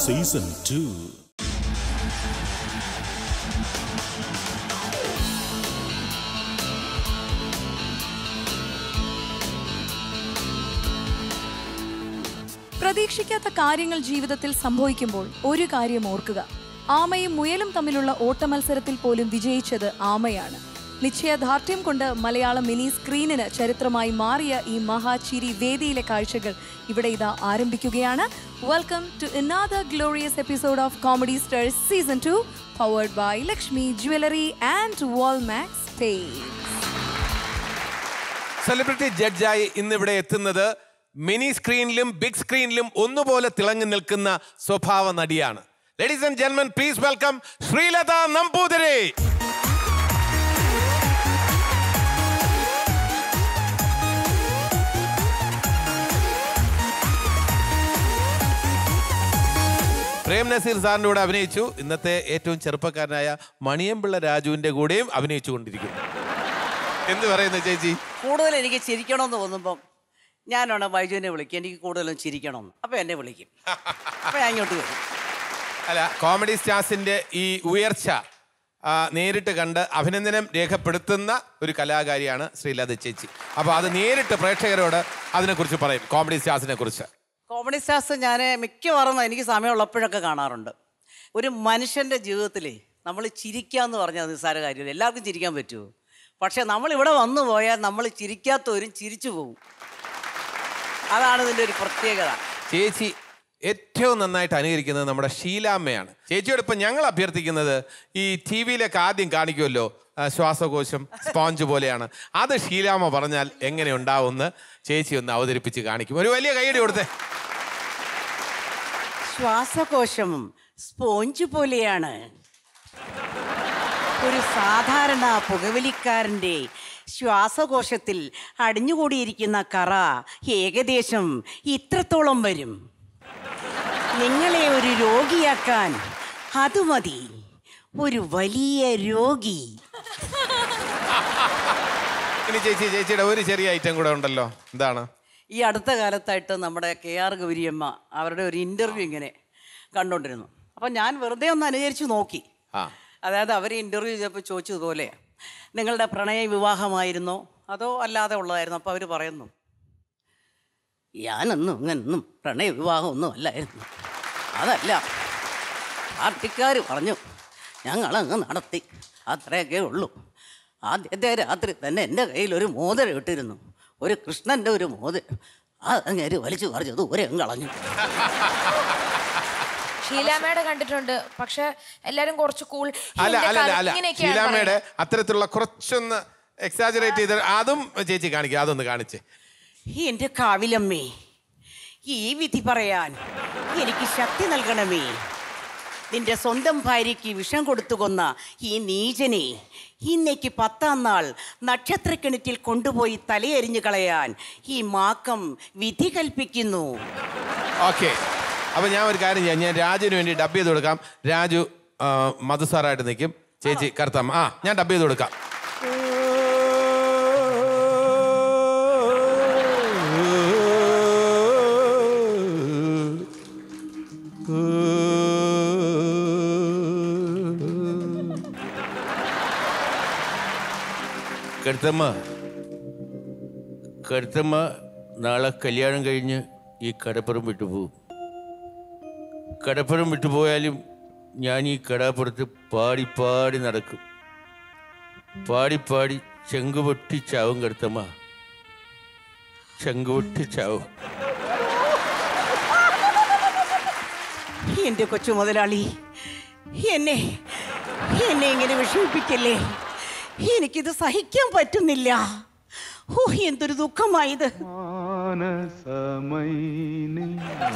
Season two പ്രതീക്ഷിക്കാത്ത കാര്യങ്ങൾ ജീവിതത്തിൽ സംഭവിക്കുമ്പോൾ ഒരു കാര്യം ഓർക്കുക ആമയും മുയലും തമ്മിലുള്ള ഓട്ടമത്സരത്തിൽ പോലും വിജയിച്ചത് ആമയാണ് നിശ്ചയദാർഢ്യം കൊണ്ട് മലയാളം മിനി സ്ക്രീനിന് ചരിത്രമായി മാറിയ ഈ മഹാചിരി വേദിയിലെ കാഴ്ചകൾ ഇവിടെ ഇതാ ആരംഭിക്കുകയാണ് welcome to another glorious episode of comedy stars season two powered by Lakshmi jewellery and Walmax stage celebrity ജഡ്ജായി ഇന്നിവിടെ എത്തുന്നത് മിനി സ്ക്രീനിലും ബിഗ് സ്ക്രീനിലും ഒന്നുപോലെ തിളങ്ങി നിൽക്കുന്ന സ്വഭാവ നടിയാണ് ലേഡീസ് ആൻഡ് ജെന്മൻ പ്ലീസ് വെൽക്കം ശ്രീലത നമ്പൂതിരി പ്രേം നസീർ സാറിന്റെ കൂടെ അഭിനയിച്ചു ഇന്നത്തെ ഏറ്റവും ചെറുപ്പക്കാരനായ മണിയമ്പിള്ള രാജുവിന്റെ കൂടെയും അഭിനയിച്ചു കൊണ്ടിരിക്കുന്നു എന്ത് പറയുന്നു ചേച്ചി കൂടുതൽ എനിക്ക് ചിരിക്കണമെന്ന് തോന്നുമ്പം ഞാനാണ് ബൈജുവിനെ വിളിക്കുക എനിക്ക് കൂടുതലും ചിരിക്കണമെന്ന് അപ്പം എന്നെ വിളിക്കും അപ്പം ഞാൻ ഇങ്ങോട്ട് വരും അല്ല കോമഡി സ്റ്റാർസിന്റെ ഈ ഉയർച്ച ആ, നേരിട്ട് കണ്ട് അഭിനന്ദനം രേഖപ്പെടുത്തുന്ന ഒരു കലാകാരിയാണ് ശ്രീലത ചേച്ചി അപ്പോൾ അത് നേരിട്ട് പ്രേക്ഷകരോട് അതിനെക്കുറിച്ച് പറയും കോമഡി സ്റ്റാർസിനെ കുറിച്ച് കോമഡി സ്റ്റാർസ് ഞാൻ മിക്കവാറും എനിക്ക് സമയമുള്ളപ്പോഴൊക്കെ കാണാറുണ്ട് ഒരു മനുഷ്യൻ്റെ ജീവിതത്തിൽ നമ്മൾ ചിരിക്കുക എന്ന് പറഞ്ഞാൽ നിസ്സാര കാര്യമില്ല എല്ലാവർക്കും ചിരിക്കാൻ പറ്റുമോ പക്ഷേ നമ്മൾ ഇവിടെ വന്നു പോയാൽ നമ്മൾ ചിരിക്കാത്തവരും ചിരിച്ചു പോകും അതാണ് ഇതിൻ്റെ ഒരു പ്രത്യേകത ചേച്ചി ഏറ്റവും നന്നായിട്ട് അനുകരിക്കുന്നത് നമ്മുടെ ഷീലാമ്മയാണ് ചേച്ചിയോട് ഇപ്പം ഞങ്ങൾ അഭ്യർത്ഥിക്കുന്നത് ഈ ടി വിയിലൊക്കെ ആദ്യം കാണിക്കുമല്ലോ ആ, ശ്വാസകോശം സ്പോഞ്ച് പോലെയാണ് അത് ഷീലാമ്മ പറഞ്ഞാൽ എങ്ങനെ ഉണ്ടാവുമെന്ന് ചേച്ചി ഒന്ന് അവതരിപ്പിച്ച് കാണിക്കും ഒരു വലിയ കൈയടി കൊടുത്തേ ശ്വാസകോശം സ്പോഞ്ച് പോലെയാണ് ഒരു സാധാരണ പുകവലിക്കാരൻ്റെ ശ്വാസകോശത്തിൽ അടിഞ്ഞുകൂടിയിരിക്കുന്ന കറ ഏകദേശം ഇത്രത്തോളം വരും നിങ്ങളെ ഒരു രോഗിയാക്കാൻ അത് മതി ഒരു വലിയ രോഗി ഇനി ചേച്ചി ചേച്ചിയുടെ ഒരു ചെറിയ ഐറ്റം കൂടെ ഉണ്ടല്ലോ എന്താണ് ഈ അടുത്ത കാലത്തായിട്ട് നമ്മുടെ കെ ആർ ഗൗരിയമ്മ അവരുടെ ഒരു ഇൻ്റർവ്യൂ ഇങ്ങനെ കണ്ടുകൊണ്ടിരുന്നു അപ്പം ഞാൻ വെറുതെ ഒന്ന് അനുകരിച്ച് നോക്കി ആ അതായത് അവർ ഇൻ്റർവ്യൂ ചെയ്തപ്പോൾ ചോദിച്ചതുപോലെ നിങ്ങളുടെ പ്രണയ വിവാഹമായിരുന്നോ അതോ അല്ലാതെ ഉള്ളതായിരുന്നോ അപ്പോൾ അവർ പറയുന്നു ഞാനൊന്നും ഇങ്ങനൊന്നും പ്രണയ വിവാഹമൊന്നും അല്ലായിരുന്നു അതല്ല പാർട്ടിക്കാർ പറഞ്ഞു ഞങ്ങളങ്ങ് നടത്തി അത്രയൊക്കെ ഉള്ളൂ ആദ്യത്തെ രാത്രി തന്നെ എൻ്റെ കയ്യിൽ ഒരു മോതിരം ഇട്ടിരുന്നു ഒരു കൃഷ്ണൻ്റെ ഒരു മോതിരം അതങ്ങേര് വലിച്ചു പറിച്ചത് ഒരേ കളഞ്ഞു ഷീലാമ്മയുടെ കണ്ടിട്ടുണ്ട് പക്ഷെ എല്ലാരും കുറച്ച് കൂൾ അല്ല അല്ല അല്ല അല്ല ഷീലാമ്മയുടെ അത്തരത്തിലുള്ള കുറച്ചൊന്ന് എക്സാജറേറ്റ് ചെയ്ത് അതും ചേച്ചി കാണിക്കുക അതൊന്ന് കാണിച്ചേ എൻ്റെ കാവിലമ്മേ ഈ വിധി പറയാൻ എനിക്ക് ശക്തി നൽകണമേ നിന്റെ സ്വന്തം ഭാര്യയ്ക്ക് വിഷം കൊടുത്തു കൊന്ന ഈ നീചനെ ഇന്നേക്ക് പത്താം നാൾ നക്ഷത്രക്കിണറ്റിൽ കൊണ്ടുപോയി തലയെരിഞ്ഞു കളയാൻ ഈ മാക്കം വിധി കൽപ്പിക്കുന്നു ഓക്കെ അപ്പൊ ഞാൻ ഒരു കാര്യം ചെയ്യാം ഞാൻ രാജുവിന് വേണ്ടി ഡബ് ചെയ്ത് കൊടുക്കാം രാജു ആ, മധുസാറായിട്ട് നിൽക്കും ചേച്ചി കറുത്തമ്മ ആ ഞാൻ ഡബ് ചെയ്ത് കൊടുക്കാം കരുത്തമ്മ കരുത്തമ്മ നാളെ കല്യാണം കഴിഞ്ഞ് ഈ കടപ്പുറം വിട്ടുപോകും കടപ്പുറം വിട്ടുപോയാലും ഞാൻ ഈ കടാപ്പുറത്ത് പാടി പാടി നടക്കും പാടി പാടി ചെങ്കുപൊട്ടി ചാവും കരുത്തമ്മ ചെങ്കുപൊട്ടി ചാവും എൻ്റെ കൊച്ചു മുതലാളി എന്നെ എന്നെ ഇങ്ങനെ വിഷമിപ്പിക്കല്ലേ എനിക്കിത് സഹിക്കാൻ പറ്റുന്നില്ല ഓ എന്തൊരു ദുഃഖമായത് മാനസമൈനി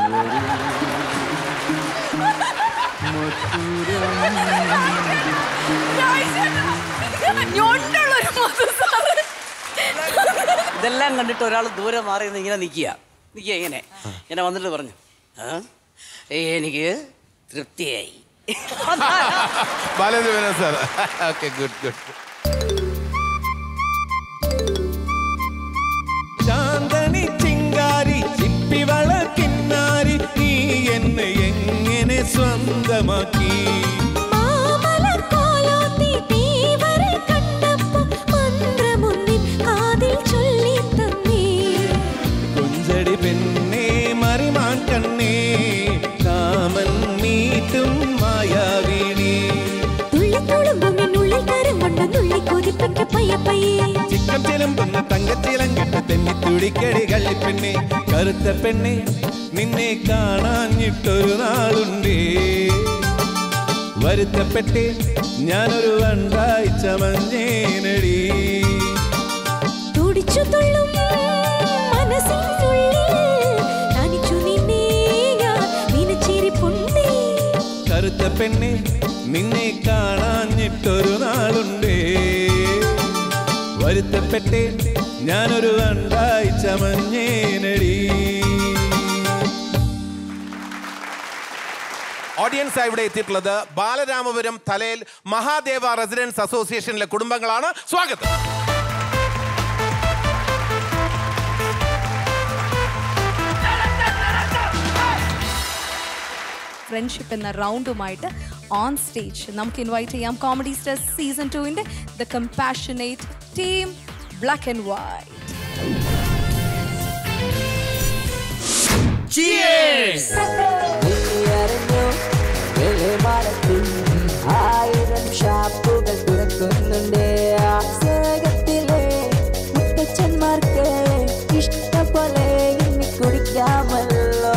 ഇതെല്ലാം കണ്ടിട്ട് ഒരാൾ ദൂരെ മാറി നിന്ന് ഇങ്ങനെ നിൽക്കുക നിൽക്കുക ഇങ്ങനെ ഇങ്ങനെ വന്നിട്ട് പറഞ്ഞു ആ എനിക്ക് തൃപ്തിയായി Balendran sir okay good good ചാന്തണി ചിങ്കാരി ചിപ്പിവള കിന്നാരി നീ എന്നെ എങ്ങനെ സ്വന്തമാക്കി മാമലർക്കോലോത്തി തീവരെ കണ്ടപ്പോൾ മന്ത്രമൊന്നിൻ കാതിൽ ചൊല്ലിത്തന്നേ. കൊഞ്ചടി പെണ്ണേ മറിമാൻ കണ്ണേ കാമൻ മീറ്റും മായാവീണി തുള്ളിത്തുളുമ്പും എന്നുള്ളിൽ കരം കൊണ്ട് നുള്ളി കൊതിപ്പിക്ക പയ്യ പയ്യേ. ചിക്കം ചിലമ്പുന്ന തങ്കച്ചിലം കെട്ട് തെന്നി തുടിക്കടി കള്ളിപ്പെണ്ണെ കറുത്ത പെണ്ണെ നിന്നെ കാണാഞ്ഞിട്ടൊരു നാളുണ്ടേ വരുത്തപ്പെട്ടേ ഞാനൊരു വണ്ടായി ചമഞ്ഞേനടി തുടിച്ചു തുള്ളും മനസ്സിനുള്ളിൽ തനിച്ചു നിന്നെ ഞാൻ നനച്ചിരിപ്പുണ്ടേ. കറുത്ത പെണ്ണെ നിന്നെ കാണാഞ്ഞിട്ടൊരു നാളുണ്ടേ വരുത്തപ്പെട്ടേ ഞാനൊരു വണ്ടായി ചമഞ്ഞേനടി ഓഡിയൻസ് ഇവിടെ എത്തിയിട്ടുള്ളത് ബാലരാമപുരം തലയിൽ മഹാദേവ റെസിഡൻസ് അസോസിയേഷനിലെ കുടുംബങ്ങളാണ് സ്വാഗതം ഫ്രണ്ട്ഷിപ്പ് എന്ന റൗണ്ടുമായിട്ട് ഓൺ സ്റ്റേജ് നമുക്ക് ഇൻവൈറ്റ് ചെയ്യാം കോമഡി സ്റ്റാർ സീസൺ ടുവിന്റെ the compassionate team black and white അറിഞ്ഞു വെളിമാടത്തിൽ ആയിരം ഷാപ്പുകൾ തുറക്കുന്നുണ്ട് സ്നേഹത്തിലെ മുത്തച്ഛന്മാർക്ക് ഇഷ്ടം പോലെ ഇനി കുടിക്കാമല്ലോ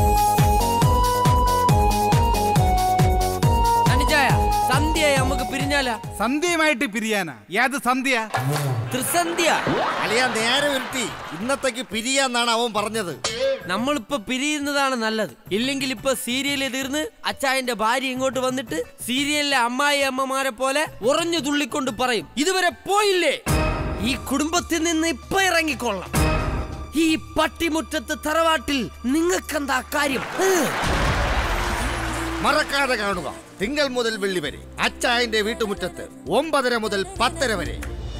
അനുജായ സന്ധ്യയായി നമുക്ക് പിരിഞ്ഞാലാ സന്ധ്യയുമായിട്ട് പിരിയാനാ ഏത് സന്ധ്യ ത്രിസന്ധ്യ അളിയാ നേരെ വരുത്തി ഇന്നത്തേക്ക് പിരിയാന്നാണ് അവൻ പറഞ്ഞത് നമ്മളിപ്പോ പിരിയുന്നതാണ് നല്ലത് ഇല്ലെങ്കിൽ ഇപ്പൊ സീരിയൽ തീർന്ന് അച്ചായന്റെ ഭാര്യ ഇങ്ങോട്ട് വന്നിട്ട് സീരിയലിലെ അമ്മായി അമ്മമാരെ പോലെ ഉറഞ്ഞു തുള്ളിക്കൊണ്ട് പറയും ഇതുവരെ പോയില്ലേ ഈ കുടുംബത്തിൽ നിന്ന് ഇപ്പൊ ഇറങ്ങിക്കൊള്ളാം ഈ പട്ടിമുറ്റത്ത് തറവാട്ടിൽ നിങ്ങൾക്കെന്താ കാര്യം ഏഹ്. മറക്കാതെ കാണുക തിങ്കൾ മുതൽ വെള്ളി വരെ അച്ചായന്റെ വീട്ടുമുറ്റത്ത് ഒമ്പതര മുതൽ പത്തര വരെ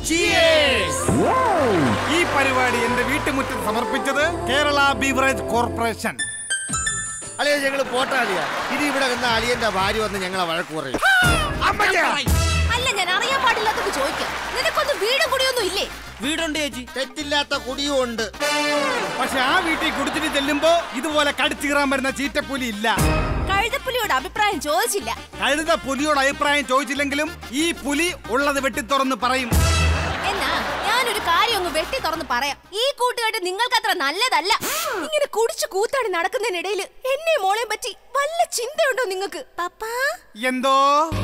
ഈ പരിപാടി എന്റെ വീട്ടുമുറ്റത്ത് സമർപ്പിച്ചത് കേരള ബീവറേജ് കോർപ്പറേഷൻ അളിയ ഞങ്ങള് പോട്ടാളിയാ ഇനി ഇവിടെ വന്ന അളിയന്റെ ഭാര്യ വന്ന് ഞങ്ങളെ വഴക്ക് പറയും അല്ല ഞാൻ അറിയാൻ പാടില്ലാത്തത് ചോദിക്കാം നിനക്കൊന്നും വീടും കൂടിയൊന്നും ഇല്ലേ വീടുണ്ട് ചേച്ചി തെറ്റില്ലാത്ത കുടിയും ഉണ്ട് പക്ഷെ ആ വീട്ടിൽ കുടിച്ചിട്ട് ചെല്ലുമ്പോ ഇതുപോലെ കടിച്ചു കീറാൻ വരുന്ന ചീറ്റപ്പുലി ഇല്ല കഴുതപ്പുലിയോട് അഭിപ്രായം ചോദിച്ചില്ല കഴുത പുലിയോട് അഭിപ്രായം ചോദിച്ചില്ലെങ്കിലും ഈ പുലി ഉള്ളത് വെട്ടി തുറന്ന് പറയും എന്നാ ഞാനൊരു കാര്യം ഒന്ന് വെട്ടി തുറന്ന് പറയാം ഈ കൂട്ടുകെട്ട് നിങ്ങൾക്ക് അത്ര നല്ലതല്ല ഇങ്ങനെ കുടിച്ചു കൂത്താടി നടക്കുന്നതിനിടയിൽ എന്നെ മോളെ പറ്റി വല്ല ചിന്തയുണ്ടോ നിങ്ങൾക്ക് പപ്പാ എന്തോ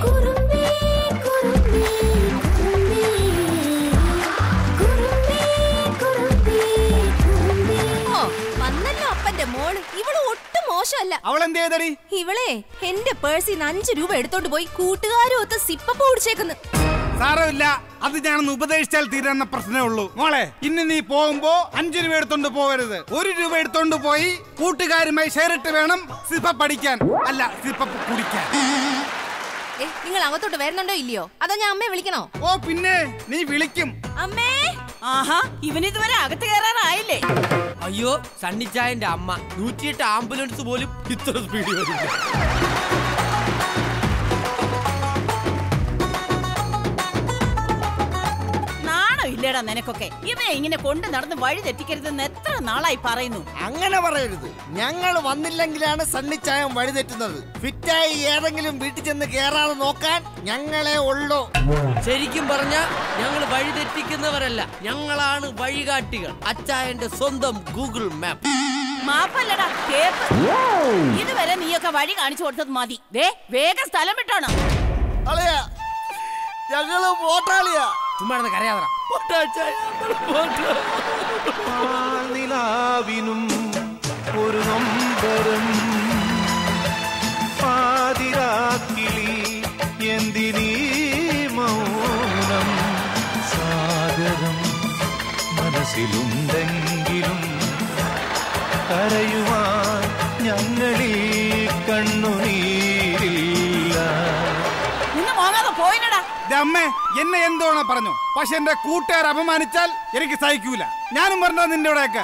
ഓ വന്നല്ലോ അപ്പന്റെ മോള് ഇവള് ഒട്ടും മോശമല്ല അവൾ എന്ത് ചെയ്തടി ഇവളെ എന്റെ പേഴ്സിൽ നിന്ന് അഞ്ചു രൂപ എടുത്തോണ്ട് പോയി കൂട്ടുകാരും ഒത്ത് സിപ്പപ്പ് കുടിച്ചേക്കുന്നു സാരമില്ല അത് ഞാനൊന്ന് ഉപദേശിച്ചാൽ തീരുന്ന പ്രശ്നമേ ഉള്ളൂ മോളെ ഇന്ന് നീ പോകുമ്പോ അഞ്ചു രൂപ എടുത്തോണ്ട് പോകരുത് ഒരു രൂപ എടുത്തോണ്ട് പോയി കൂട്ടുകാരുമായി ഷെയറിട്ട് വേണം സിപ്പ പഠിക്കാൻ അല്ല സിപ്പ കുടിക്കാൻ ഏ, നിങ്ങൾ അകത്തോട്ട് വരുന്നുണ്ടോ ഇല്ലയോ അതോ ഞാൻ അമ്മയെ വിളിക്കണോ ഓ പിന്നെ നീ വിളിക്കും അമ്മേ ആഹാ ഇവനിതുവരെ അകത്ത് കയറാറായില്ലേ അയ്യോ സണ്ണിച്ചായന്റെ അമ്മ നൂറ്റിയെട്ട് ആംബുലൻസ് പോലും ഇത്ര സ്പീഡിൽ വരില്ല നാണോ ഇല്ലേടാ നിനക്കൊക്കെ ഇവനെ ഇങ്ങനെ കൊണ്ട് നടന്ന് വഴി തെറ്റിക്കരുതെന്ന് എത്ര നാളായി പറയുന്നു അങ്ങനെ പറയരുത് ഞങ്ങൾ വന്നില്ലെങ്കിലാണ് സണ്ണിച്ചായം വഴിതെറ്റുന്നത് ഫിറ്റായി ഏതെങ്കിലും വീട്ടിൽ ചെന്ന് കേറാതെ നോക്കാൻ ഞങ്ങളെ ഉള്ളൂ ശരിക്കും പറഞ്ഞ ഞങ്ങൾ വഴി തെറ്റിക്കുന്നവരല്ല ഞങ്ങളാണ് വഴികാട്ടികൾ അച്ചായന്റെ സ്വന്തം ഗൂഗിൾ മാപ്പ് മാപ്പല്ലടാ കേപ്പ് ഇതുവരെ നീയൊക്കെ വഴി കാണിച്ചു കൊടുത്തത് മതി ദേ വേഗം സ്ഥലം വിട്ടോണം അളിയാ ഞങ്ങള് പോട്ടാളിയാ ചുമ്മാ നടന്ന് കരയാതറ പോട്ടെ അച്ചായ, നമ്മള് പോട്ടെ. നിലാവിനും ഒരു നൊമ്പരം പാതിരാക്കിളി എന്തിനീ മൗനം സാഗരം മനസ്സിലുണ്ടെങ്കിലും കരയുവാൻ ഞങ്ങളിൽ കണ്ണുനീരില്ല നിന്ന് മോങ്ങാതെ പോയിനടാ ദേ അമ്മേ എന്നെ എന്തോണ പറഞ്ഞു പക്ഷെ എന്റെ കൂട്ടുകാർ അപമാനിച്ചാൽ എനിക്ക് സഹിക്കൂല ഞാനും പറഞ്ഞത് നിന്റെ ഇവിടെയൊക്കെ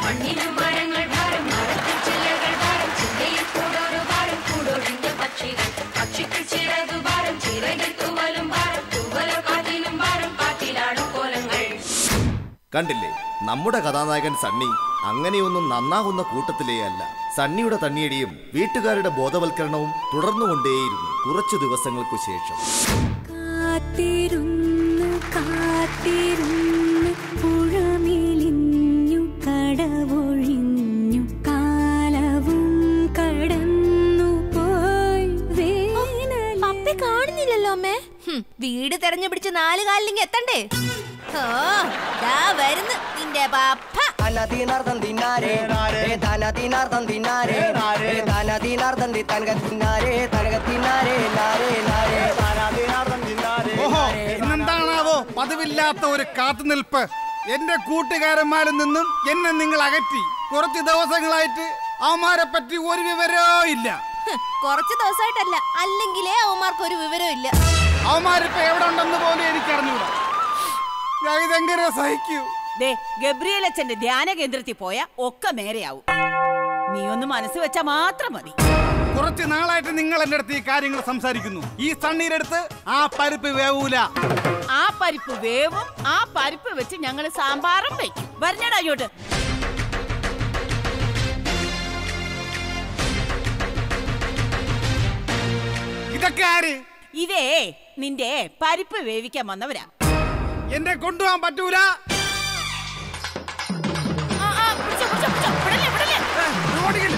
കണ്ടില്ലേ നമ്മുടെ കഥാനായകൻ സണ്ണി അങ്ങനെയൊന്നും നന്നാകുന്ന കൂട്ടത്തിലേ അല്ല സണ്ണിയുടെ തണ്ണിയടിയും വീട്ടുകാരുടെ ബോധവൽക്കരണവും തുടർന്നുകൊണ്ടേയിരുന്നു കുറച്ചു ദിവസങ്ങൾക്കു ശേഷം കാത്തിരുന്നു കാത്തിരുന്നു പുഴമെലിഞ്ഞു കടവൊഴിഞ്ഞു കാലവും കടന്നു പോയി പപ്പി കാണുന്നില്ലല്ലോ അമ്മേ ഹും, വീട് തെരഞ്ഞു പിടിച്ച് നാല് കാലിലിങ്ങ് എത്തണ്ടേ ഓ ദാ വരുന്നു നിന്റെ പപ്പ ധനദിനാർത്ഥം തിന്നാരേ ഏ ധനദിനാർത്ഥം തിന്നാരേ ഏ ധനദിനാർത്ഥം തി തനക തിന്നാരേ തനക തിന്നാരേ നാരേ നാരേ ധനദിനാർത്ഥം തിന്നാരേ ഓഹോ ഇന്നെന്താണാവോ പതിവില്ലാത്ത ഒരു കാത്തുനിൽപ്പ് എന്റെ കൂട്ടുകാരന്മാരിൽ നിന്നും എന്നെ നിങ്ങൾ അകറ്റി കുറച്ച് ദിവസങ്ങളായിട്ട് അവന്മാരെ പറ്റി ഒരു വിവരവും ഇല്ല ഹ്, കുറച്ച് ദിവസമായിട്ടല്ല അല്ലെങ്കിലേ അവന്മാർക്ക് ഒരു വിവരവും ഇല്ല അവന്മാരിപ്പോ എവിടെ ഉണ്ടെന്ന് പോലും എനിക്ക് അറിഞ്ഞൂടാ ഞാൻ ഇതെങ്ങനെ സഹിക്കൂ ദേ ഗബ്രിയേൽ അച്ഛന്റെ ധ്യാന കേന്ദ്രത്തിൽ പോയ ഒക്കെ നേരെയാവും നീ ഒന്ന് മനസ്സ് വെച്ചാ മാത്രം മതി കുറച്ച് നാളായിട്ട് നിങ്ങൾ എന്റെ അടുത്ത് ഈ കാര്യങ്ങൾ സംസാരിക്കുന്നു ഈ സണ്ണീരുടെ അടുത്ത് ആ പരിപ്പ് വേവൂല ആ പരിപ്പ് വേവും ആ പരിപ്പ് വെച്ച് ഞങ്ങൾ സാമ്പാറും വെക്കും വരണടാ ഇങ്ങോട്ട് ഇതൊക്കെ ആര് ഇതേ നിന്റെ പരിപ്പ് വേവിക്കാൻ വന്നവരാ എന്നെ കൊണ്ടുപോകാൻ പറ്റൂല ആ, ആ, പിടിച്ചോ, പിടിച്ചോ, പിടിച്ചോ. വിടല്ലേ, വിടല്ലേ.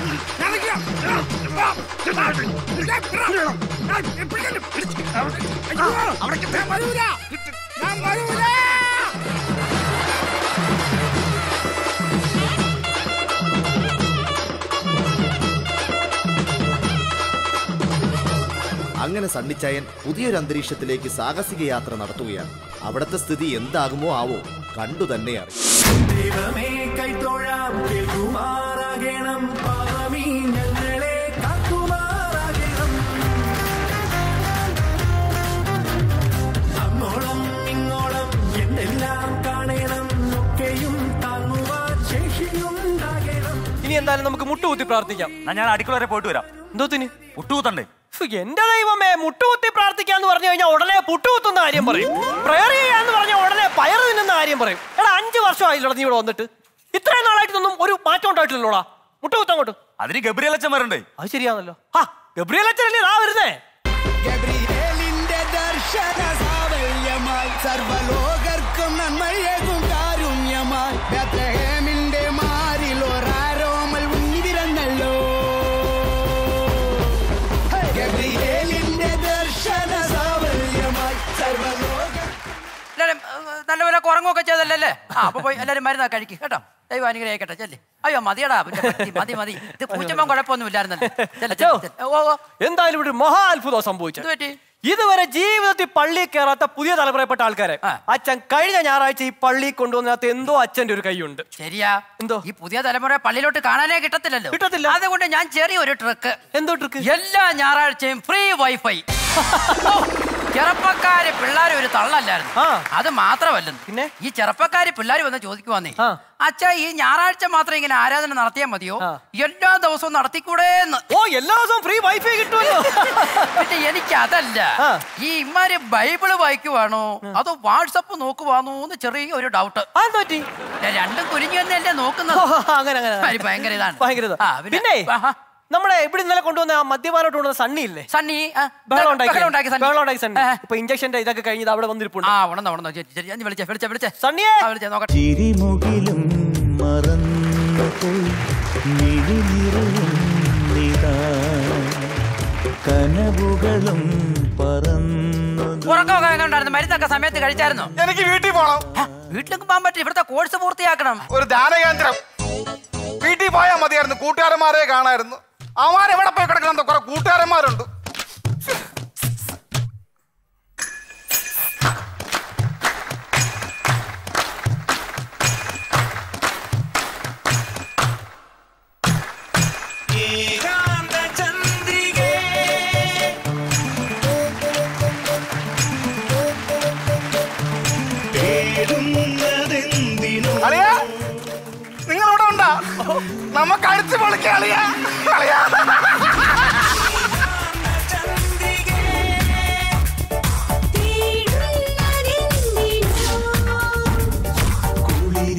അങ്ങനെ സണ്ണിച്ചായൻ പുതിയൊരു അന്തരീക്ഷത്തിലേക്ക് സാഹസിക യാത്ര നടത്തുകയാണ് അവിടുത്തെ സ്ഥിതി എന്താകുമോ ആവോ കണ്ടു തന്നെ അറിയാം ദൈവമേ കൈത്തൊഴാം കേൾക്കുമാറാകണം പാവമീ ഞങ്ങളെ കാക്കുമാറാകണം അങ്ങോളം ഇങ്ങോളം എന്തെല്ലാം കാണണം ഒക്കെയും താങ്ങുവാൻ ശേഷിയുണ്ടാകണം ഇനി എന്തായാലും നമുക്ക് മുട്ടുകുത്തി പ്രാർത്ഥിക്കാം ഞാൻ അടുക്കള വരെ പോയിട്ട് വരാം എന്തോത്തിന് മുട്ടുകുത്തണ്ടേ എന്റെ ദൈവമേ മുട്ടുകുത്തി പ്രാർത്ഥിക്കാന്ന് പറഞ്ഞു കഴിഞ്ഞാൽ ഉടനെ പുട്ടുകുത്തുന്ന കാര്യം പറയും പ്രയർ ചെയ്യാന്ന് പറഞ്ഞാൽ ഉടനെ പയർ തിന്നുന്ന കാര്യം പറയും എടാ അഞ്ചു വർഷമായില്ലോ നീ ഇവിടെ വന്നിട്ട് ഇത്രയും നാളായിട്ടൊന്നും ഒരു മാറ്റം ഉണ്ടായിട്ടില്ലല്ലോടാ മുട്ടുകുത്ത അങ്ങോട്ട് അതിന് ഗബ്രിയലച്ചൻ വരണ്ടേ അത് ശരിയാണല്ലോ ആ ഗബ്രിയലച്ചനല്ലേ ഇതാ വരുന്നേ ഗബ്രിയേലിന്റെ ദർശന സാവല്യമായി സർവലോകർക്കും നന്മയേകും കാരുണ്യമായി ബത്ലഹേമിന്റെ മാറിൽ ഒരാരോമൽ ഉണ്ണി വിരന്നല്ലോ ഗബ്രിയേലിന്റെ ദർശന സാവല്യമായി സർവലോക എല്ലാരും ഏഹ്, നല്ലപോലെ ഉറങ്ങുകയൊക്കെ ചെയ്തല്ലേ ആ അപ്പൊ പോയി എല്ലാരും മരുന്നാ കഴിക്കും കേട്ടോ ദൈവം അനുഗ്രഹിക്കട്ടെ ചെല്ലേ അയ്യോ മതിയടാ പിന്നെ മതി, മതി മതി ഇത് കുഞ്ഞമ്മൻ കുഴപ്പമൊന്നും ഇല്ലായിരുന്നല്ലോ ചെല്ല്, അച്ചോ, ചെല്ല്, ചെല്ല്. ഓ ഓ എന്തായാലും ഇവിടെ ഒരു മഹാ അത്ഭുതം സംഭവിച്ചു എന്ത് പറ്റി? ഇതുവരെ ജീവിതത്തിൽ പള്ളിയിൽ കയറാത്ത പുതിയ തലമുറയിൽപ്പെട്ട ആൾക്കാരെ അച്ഛൻ കഴിഞ്ഞ ഞായറാഴ്ച ഈ പള്ളി കൊണ്ടുവന്നതിനകത്ത് എന്തോ അച്ഛന്റെ ഒരു കൈയുണ്ട് ശരിയാ എന്തോ ഈ പുതിയ തലമുറ പള്ളിയിലോട്ട് കാണാനേ കിട്ടത്തില്ലല്ലോ കിട്ടത്തില്ല അതുകൊണ്ട് ഞാൻ ചെറിയ ഒരു ട്രിക്ക് എന്തോ ട്രിക്ക് എല്ലാ ഞായറാഴ്ചയും ഫ്രീ വൈഫൈ ചെറുപ്പക്കാര് പിള്ളേരെ ഒരു തള്ളല്ലായിരുന്നു അത് മാത്രമല്ല പിന്നെ ഈ ചെറുപ്പക്കാര് പിള്ളേർ വന്ന് ചോദിക്കുവാന്നേ അച്ഛാ ഈ ഞായറാഴ്ച മാത്രം ഇങ്ങനെ ആരാധന നടത്തിയാൽ മതിയോ എല്ലാ ദിവസവും നടത്തിക്കൂടേന്ന് ഓ എല്ലാ ദിവസവും ഫ്രീ വൈഫൈ കിട്ടുമല്ലോ പിന്നെ എനിക്ക് അതല്ല ഈ ഇമാര് ബൈബിള് വായിക്കുവാണോ അതോ വാട്സപ്പ് നോക്കുവാണോ എന്ന് ചെറിയ ഒരു ഡൗട്ട് രണ്ടും കുരിഞ്ഞു തന്നെയല്ലേ നോക്കുന്നത് അങ്ങനെ അങ്ങനെ അവര് ഭയങ്കര ഇതാണ് ഭയങ്കര ഇതാ. ആ, പിന്നെ നമ്മുടെ ഇവിടെ ഇന്നലെ കൊണ്ടുവന്ന ആ മദ്യപാനോട്ട് കൊണ്ടുവന്ന സണ്ണി ഇല്ലേ സണ്ണി ബഹളം ഉണ്ടാക്കി ബഹളം ഉണ്ടാക്കി സണ്ണി. ബഹളം ഉണ്ടാക്കി സണ്ണി ഇപ്പൊ ഇഞ്ചക്ഷന്റെ ഇതൊക്കെ കഴിഞ്ഞത് അവിടെ വന്നിരിപ്പുണ്ട് ആ ഉണന്നോ ഉണന്നോ ശരി ശരി ഞാൻ വിളിച്ചേ വിളിച്ചേ വിളിച്ചേ സണ്ണിയെ വിളിച്ചേ നോക്കട്ടെ ചിരിമുകിലും മറന്നുപോയി മിഴിനിറയുന്നിതാ കനവുകളും പറന്നു ഉറക്കമൊക്കെ എങ്ങനെയുണ്ടായിരുന്നു മരുന്നൊക്കെ സമയത്ത് കഴിച്ചായിരുന്നു എനിക്ക് വീട്ടിൽ പോണം വീട്ടിലേക്ക് പോകാൻ പറ്റില്ല ഇവിടുത്തെ കോഴ്സ് പൂർത്തിയാക്കണം ഒരു ധ്യാനകേന്ദ്രം വീട്ടിൽ പോയാൽ മതിയായിരുന്നു കൂട്ടുകാരന്മാരെ കാണായിരുന്നു അവന്മാർ എവിടെ പോയി കിടക്കണം കുറെ കൂട്ടുകാരന്മാരുണ്ട് അളിയാ നിങ്ങൾ ഇവിടെ ഉണ്ടാ നമുക്ക് അടിച്ചു പൊളിക്കാം അളിയാ അളിയാ കുളിരേ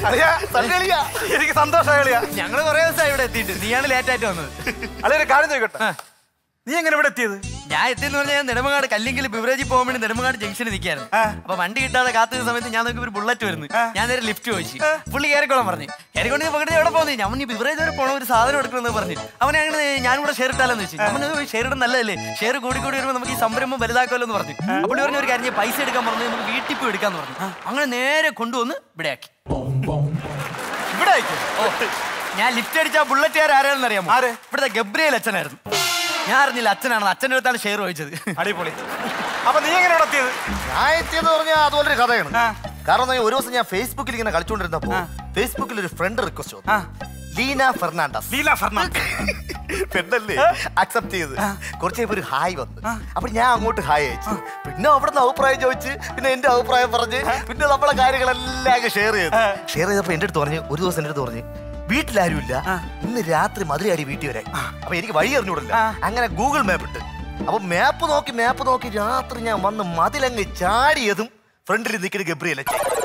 അളിയാ, സണ്ണി അളിയാ. എനിക്ക് സന്തോഷമായി അളിയാ ഞങ്ങള് കുറെ ദിവസമായി ഇവിടെ എത്തിയിട്ട് നീയാണ് ലേറ്റ് ആയിട്ട് വന്നത് അളിയ ഒരു കാര്യം ചോദിക്കട്ടെ നീ എങ്ങനെ ഇവിടെ എത്തിയത് ഞാൻ എത്തിയെന്ന് പറഞ്ഞാൽ ഞാൻ നെടുമങ്ങാട് കല്ലെങ്കിൽ ബിവറേജിൽ പോകാൻ വേണ്ടി നെടുമങ്ങാട് ജംഗ്ഷനിൽ നിൽക്കായിരുന്നു അപ്പൊ വണ്ടി കിട്ടാതെ കാത്തുന്ന സമയത്ത് ഞാൻ നോക്കി ഒരു ബുള്ളറ്റ് വരുന്നു ഞാൻ നേരെ ലിഫ്റ്റ് ചോദിച്ചു പുള്ളി കയറിക്കോളാൻ പറഞ്ഞു കയറിക്കൊണ്ട് നീ പകടി എവിടെ പോകുന്നു ഞാൻ ഈ ബിവറേജ് വരെ പോകണം ഒരു സാധനം എടുക്കണമെന്ന് പറഞ്ഞു അവനെ അങ്ങനെ ഞാനും കൂടെ ഷെയർ ഇട്ടാലെന്ന് വെച്ചു നമ്മൾ ഷെയർ ഇടുന്ന നല്ലതല്ലേ ഷെയർ കൂടി കൂടി വരുമ്പോൾ നമുക്ക് ഈ സംരംഭം വലുതാക്കുമല്ലോ എന്ന് പറഞ്ഞു അപ്പോൾ പുള്ളി പറഞ്ഞ ഒരു കാര്യം ചെയ്യ്, പൈസ എടുക്കാൻ പറഞ്ഞു നമുക്ക് വീട്ടിൽ പോയി എടുക്കാന്ന് പറഞ്ഞു അങ്ങനെ നേരെ കൊണ്ടുവന്ന് ഇവിടെ ആക്കി ഇവിടെ ആക്കി ഓ ഞാൻ ലിഫ്റ്റ് അടിച്ച ബുള്ളറ്റുകാർ ആരാണെന്ന് അറിയാമോ ഇവിടുത്തെ ഗബ്രിയേൽ അച്ഛനായിരുന്നു ഞാൻ അറിഞ്ഞില്ല അച്ഛനാണെന്ന് അച്ഛൻ്റെ അടുത്താണ് ഷെയർ ചോദിച്ചത് അടിപൊളി അപ്പൊ നീ എങ്ങനെ ഇവിടെ എത്തിയത് ഞാൻ എത്തിയെന്ന് പറഞ്ഞാൽ അതുപോലൊരു കഥയാണ് കാരണം എന്താ, ഒരു ദിവസം ഞാൻ ഫേസ്ബുക്കിൽ ഇങ്ങനെ കളിച്ചുകൊണ്ടിരുന്നപ്പോ ഫേസ്ബുക്കിൽ ഒരു ഫ്രണ്ട് റിക്വസ്റ്റ് വന്നു ലീന ഫെർണാണ്ടസ് ലീന ഫെർണാണ്ടസ് പെണ്ണല്ലേ അക്സെപ്റ്റ് ചെയ്ത് കുറച്ച് കഴിയുമ്പോ ഒരു ഹായ് വന്നു അപ്പൊ ഞാൻ അങ്ങോട്ട് ഹായ് അയച്ചു പിന്നെ അവിടുന്ന് അഭിപ്രായം ചോദിച്ച് പിന്നെ എന്റെ അഭിപ്രായം പറഞ്ഞ് പിന്നെ നമ്മളെ കാര്യങ്ങളെല്ലാം അങ്ങ് ഷെയർ ചെയ്തു ഷെയർ ചെയ്തപ്പോ എന്റെ അടുത്ത് പറഞ്ഞു ഒരു ദിവസം എന്റെ അടുത്ത് പറഞ്ഞു വീട്ടിലാരുമില്ല ഇന്ന് രാത്രി മധുരയാടി വീട്ടിൽ വരാൻ അപ്പൊ എനിക്ക് വഴി അറിഞ്ഞൂടല്ല അങ്ങനെ ഗൂഗിൾ മാപ്പ് ഇട്ട് അപ്പൊ മാപ്പ് നോക്കി മാപ്പ് നോക്കി രാത്രി ഞാൻ വന്ന് മതിലങ്ങ് ചാടിയതും ഫ്രണ്ടിൽ നിൽക്കുന്ന ഗബ്രിയല്ല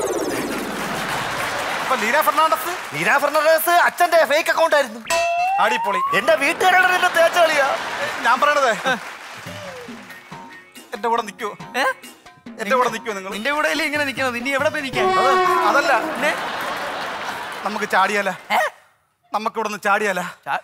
അപ്പൊ ലീന ഫെർണാണ്ടസ് ലീന ഫെർണാണ്ടസ് അച്ഛന്റെ ഫേക്ക് അക്കൗണ്ട് ആയിരുന്നു അടിപൊളി എന്റെ വീട്ടുകാരുടെ എന്നെ തേച്ച കളിയാ ഞാൻ പറയണതേ എന്റെ കൂടെ നിൽക്കൂ എന്റെ കൂടെ നിൽക്കൂ നിങ്ങൾ നിന്റെ കൂടെ അല്ലേ ഇങ്ങനെ നിൽക്കുന്നത് ഇനി എവിടെ പോയി നിൽക്കാൻ അതല്ല നമുക്ക് ചാടിയാല നമുക്ക് ഇവിടെ നിന്ന് ചാടിയാല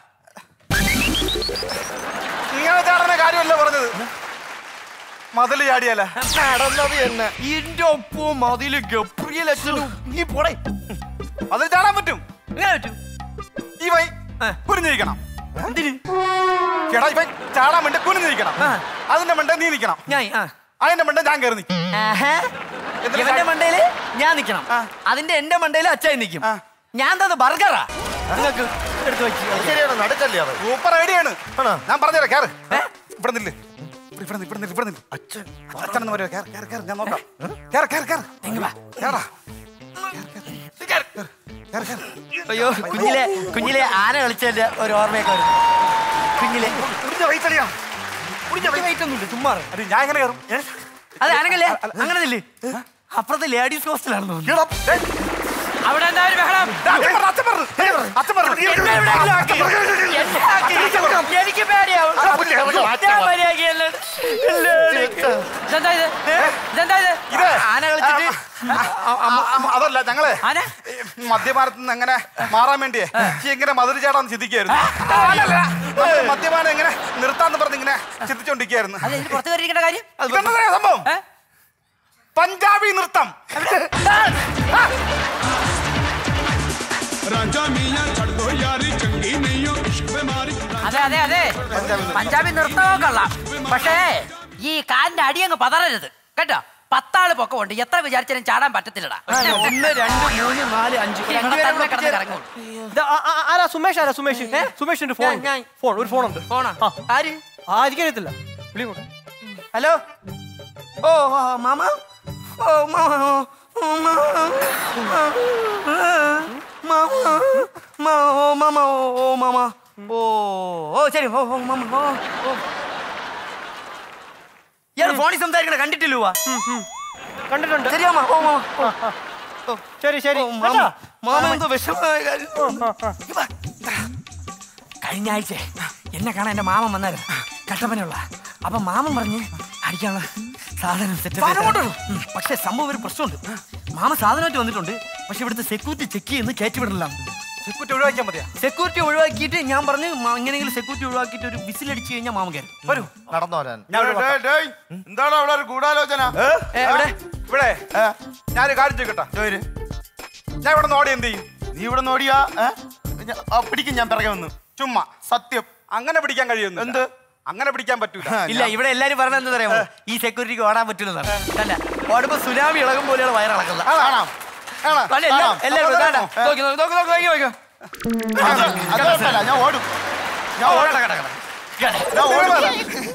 ഇങ്ങനെ ചാടുന്ന കാര്യമല്ല പറഞ്ഞത് മതില് ചാടിയാല നടന്നത് തന്നെ എന്റെ ഒപ്പവും മതില് ഗബ്രിയൽ അച്ഛനും നീ പോടേ അതിൽ ചാടാൻ പറ്റും എങ്ങനെ പറ്റും ഈ വൈ കുനിഞ്ഞിരിക്കണം ചേട്ടാ ഇവൻ ചാടാൻ വേണ്ടി കുനിഞ്ഞിരിക്കണം അതിന്റെ മണ്ട നീ നിൽക്കണം ഞാൻ അതിന്റെ മണ്ട ഞാൻ കയറി നിൽക്കും ഇവന്റെ മണ്ടയില് ഞാൻ നിക്കണം അതിന്റെ എന്റെ മണ്ടയില് അച്ഛൻ നിൽക്കും ഞാൻ തന്നത് ബർഗറാ നിങ്ങൾക്ക് എടുത്ത് വെച്ച് ശരിയാണ് നടുക്കല്ലേ അത് സൂപ്പർ ഐഡിയ ആണ് ഞാൻ പറഞ്ഞുതരാം കേറ് ഇവിടെ നില്ല് ഇവിടെ നില്ല് ഇവിടെ നില്ല് ഇവിടെ നില്ല് അച്ഛൻ അച്ഛനെന്ന് പറയുക കേറ് കേറ് കേറ് ഞാൻ നോക്കാം കേറ് കേറ് കേറ് കേറാ അയ്യോ കുഞ്ഞിലെ കുഞ്ഞിലെ ആന കളിച്ചതിന്റെ ഒരു ഓർമ്മയൊക്കെ വരും കുഞ്ഞിലെ വെയിറ്റ് ഒന്നുമില്ല ചുമ്മാ അത് ഞാൻ എങ്ങനെ കയറും അത് ആനങ്ങല്ലേ അങ്ങനെ ഇല്ലേ അപ്പുറത്തെ ലേഡീസ് ഹോസ്റ്റലാണെന്ന് തോന്നുന്നു അവിടെ എന്താ ഒരു ബഹളം എന്നെ എവിടെയെങ്കിലും ആക്ക്. എന്നെ ആക്ക്. എനിക്ക് പേടിയാവും ഞാൻ മര്യാദയ്ക്ക് ഇതെന്താ ഇത് ഇതെന്താ ഇത് ആന കളിച്ചിട്ട് അതല്ല ഞങ്ങളെ മദ്യപാനത്തിൽ നിന്ന് എങ്ങനെ മാറാൻ വേണ്ടിയേ ഈ എങ്ങനെ മധുര ചാടാന്ന് ചിന്തിക്കായിരുന്നു നമ്മള് മദ്യപാനം എങ്ങനെ നിർത്താന്ന് പറഞ്ഞ് ഇങ്ങനെ ചിന്തിച്ചോണ്ടിരിക്കായിരുന്നു പുറത്ത് കയറിയിരിക്കേണ്ട കാര്യം ഇതെന്താ സംഭവം പഞ്ചാബി നൃത്തം അതെ അതെ അതെ പഞ്ചാബി നൃത്തമൊക്കെ കൊള്ളാം പക്ഷേ ഈ കാലിന്റെ അടി അങ്ങ് പതറരുത് കേട്ടോ പത്താള് പൊക്കമുണ്ട് എത്ര വിചാരിച്ചാലും ചാടാൻ പറ്റത്തില്ലടാ ഒന്ന് രണ്ട് മൂന്ന് നാല് അഞ്ച് രണ്ടുപേരും കൂടെ കിടന്ന് കറങ്ങും ഇത് ആ- ആ- ആരാ സുമേഷ് ആരാ സുമേഷ് സുമേഷിന്റെ ഫോൺ ഞാൻ- ഫോൺ ഒരു ഫോൺ ഉണ്ട് ഫോണാ ആര് ആ എനിക്കറിയത്തില്ല വിളി ഇങ്ങോട്ട്. ഹലോ ഓ ആ, മാമ ഓ മാമ ഓ മാമ മാമ മാ ഓ മാമ ഓ മാമ ഓ ഓ ശരി ഓ ഓ മാമ ഓ ഓ ഇയാൾ ഫോണിൽ സംസാരിക്കണ കണ്ടിട്ടില്ലോ കണ്ടിട്ടുണ്ട് ശരിയാ മാ ഓ മാമ ഓ ശരി ശരി ഓ, മാമ മാമ എന്തോ വിഷമമായ കാര്യം ഇവാ. കഴിഞ്ഞ ആഴ്ച എന്നെ കാണാൻ എന്റെ മാമൻ വന്നായിരുന്നു കട്ടപ്പനയുള്ള അപ്പൊ മാമൻ പറഞ്ഞ് അടിക്കാനുള്ള സാധനം സെറ്റ് പക്ഷെ സംഭവം ഒരു പ്രശ്നമുണ്ട് മാമ സാധനമായിട്ട് വന്നിട്ടുണ്ട് പക്ഷെ ഇവിടുത്തെ സെക്യൂരിറ്റി ചെക്ക് ചെയ്യുന്ന കയറ്റി വിടണില്ല സെക്യൂരിറ്റി ഒഴിവാക്കിയാൽ മതിയാ സെക്യൂരിറ്റി ഒഴിവാക്കിയിട്ട് ഞാൻ പറഞ്ഞു "മാ- എങ്ങനെയെങ്കിലും സെക്യൂരിറ്റി ഒഴിവാക്കിയിട്ട് ഒരു വിസിലടിച്ച് കഴിഞ്ഞാൽ മാമൻ കയറും വരൂ നടന്നു വരാൻ എന്താണ് അവിടെ ഒരു ഗൂഢാലോചന എവിടെ ഇവിടെ ഞാനൊരു കാര്യം ചോദിക്കട്ടെ ഞാൻ ഇവിടെ നോടി എന്ത് ചെയ്യും നീ ഇവിടെ നോടിയാ പിടിക്കും ഞാൻ പിറകെ വന്നു ചുമ്മാ സത്യം അങ്ങനെ പിടിക്കാൻ കഴിയുന്നു എന്ത് അങ്ങനെ പിടിക്കാൻ പറ്റൂല ഇല്ല ഇവിടെ എല്ലാരും പറഞ്ഞത് എന്താ പറയാമോ ഈ സെക്യൂരിറ്റിക്ക് ഓടാൻ പറ്റില്ലെന്നാണ് അല്ല ഓടുമ്പോ സുനാമി ഇളകും പോലെയാണ് വയറിളക്കുന്നത് ആണോ അല്ല, എല്ലാം- എല്ലാവരും വേണ്ട. നോക്കി, നോക്കി, നോക്കി, നോക്കി, നോക്കി, നോക്കി. ഞാൻ ഓടും ഞാൻ ഓടട്ടെ, കട, കട. ഞാൻ ഓടും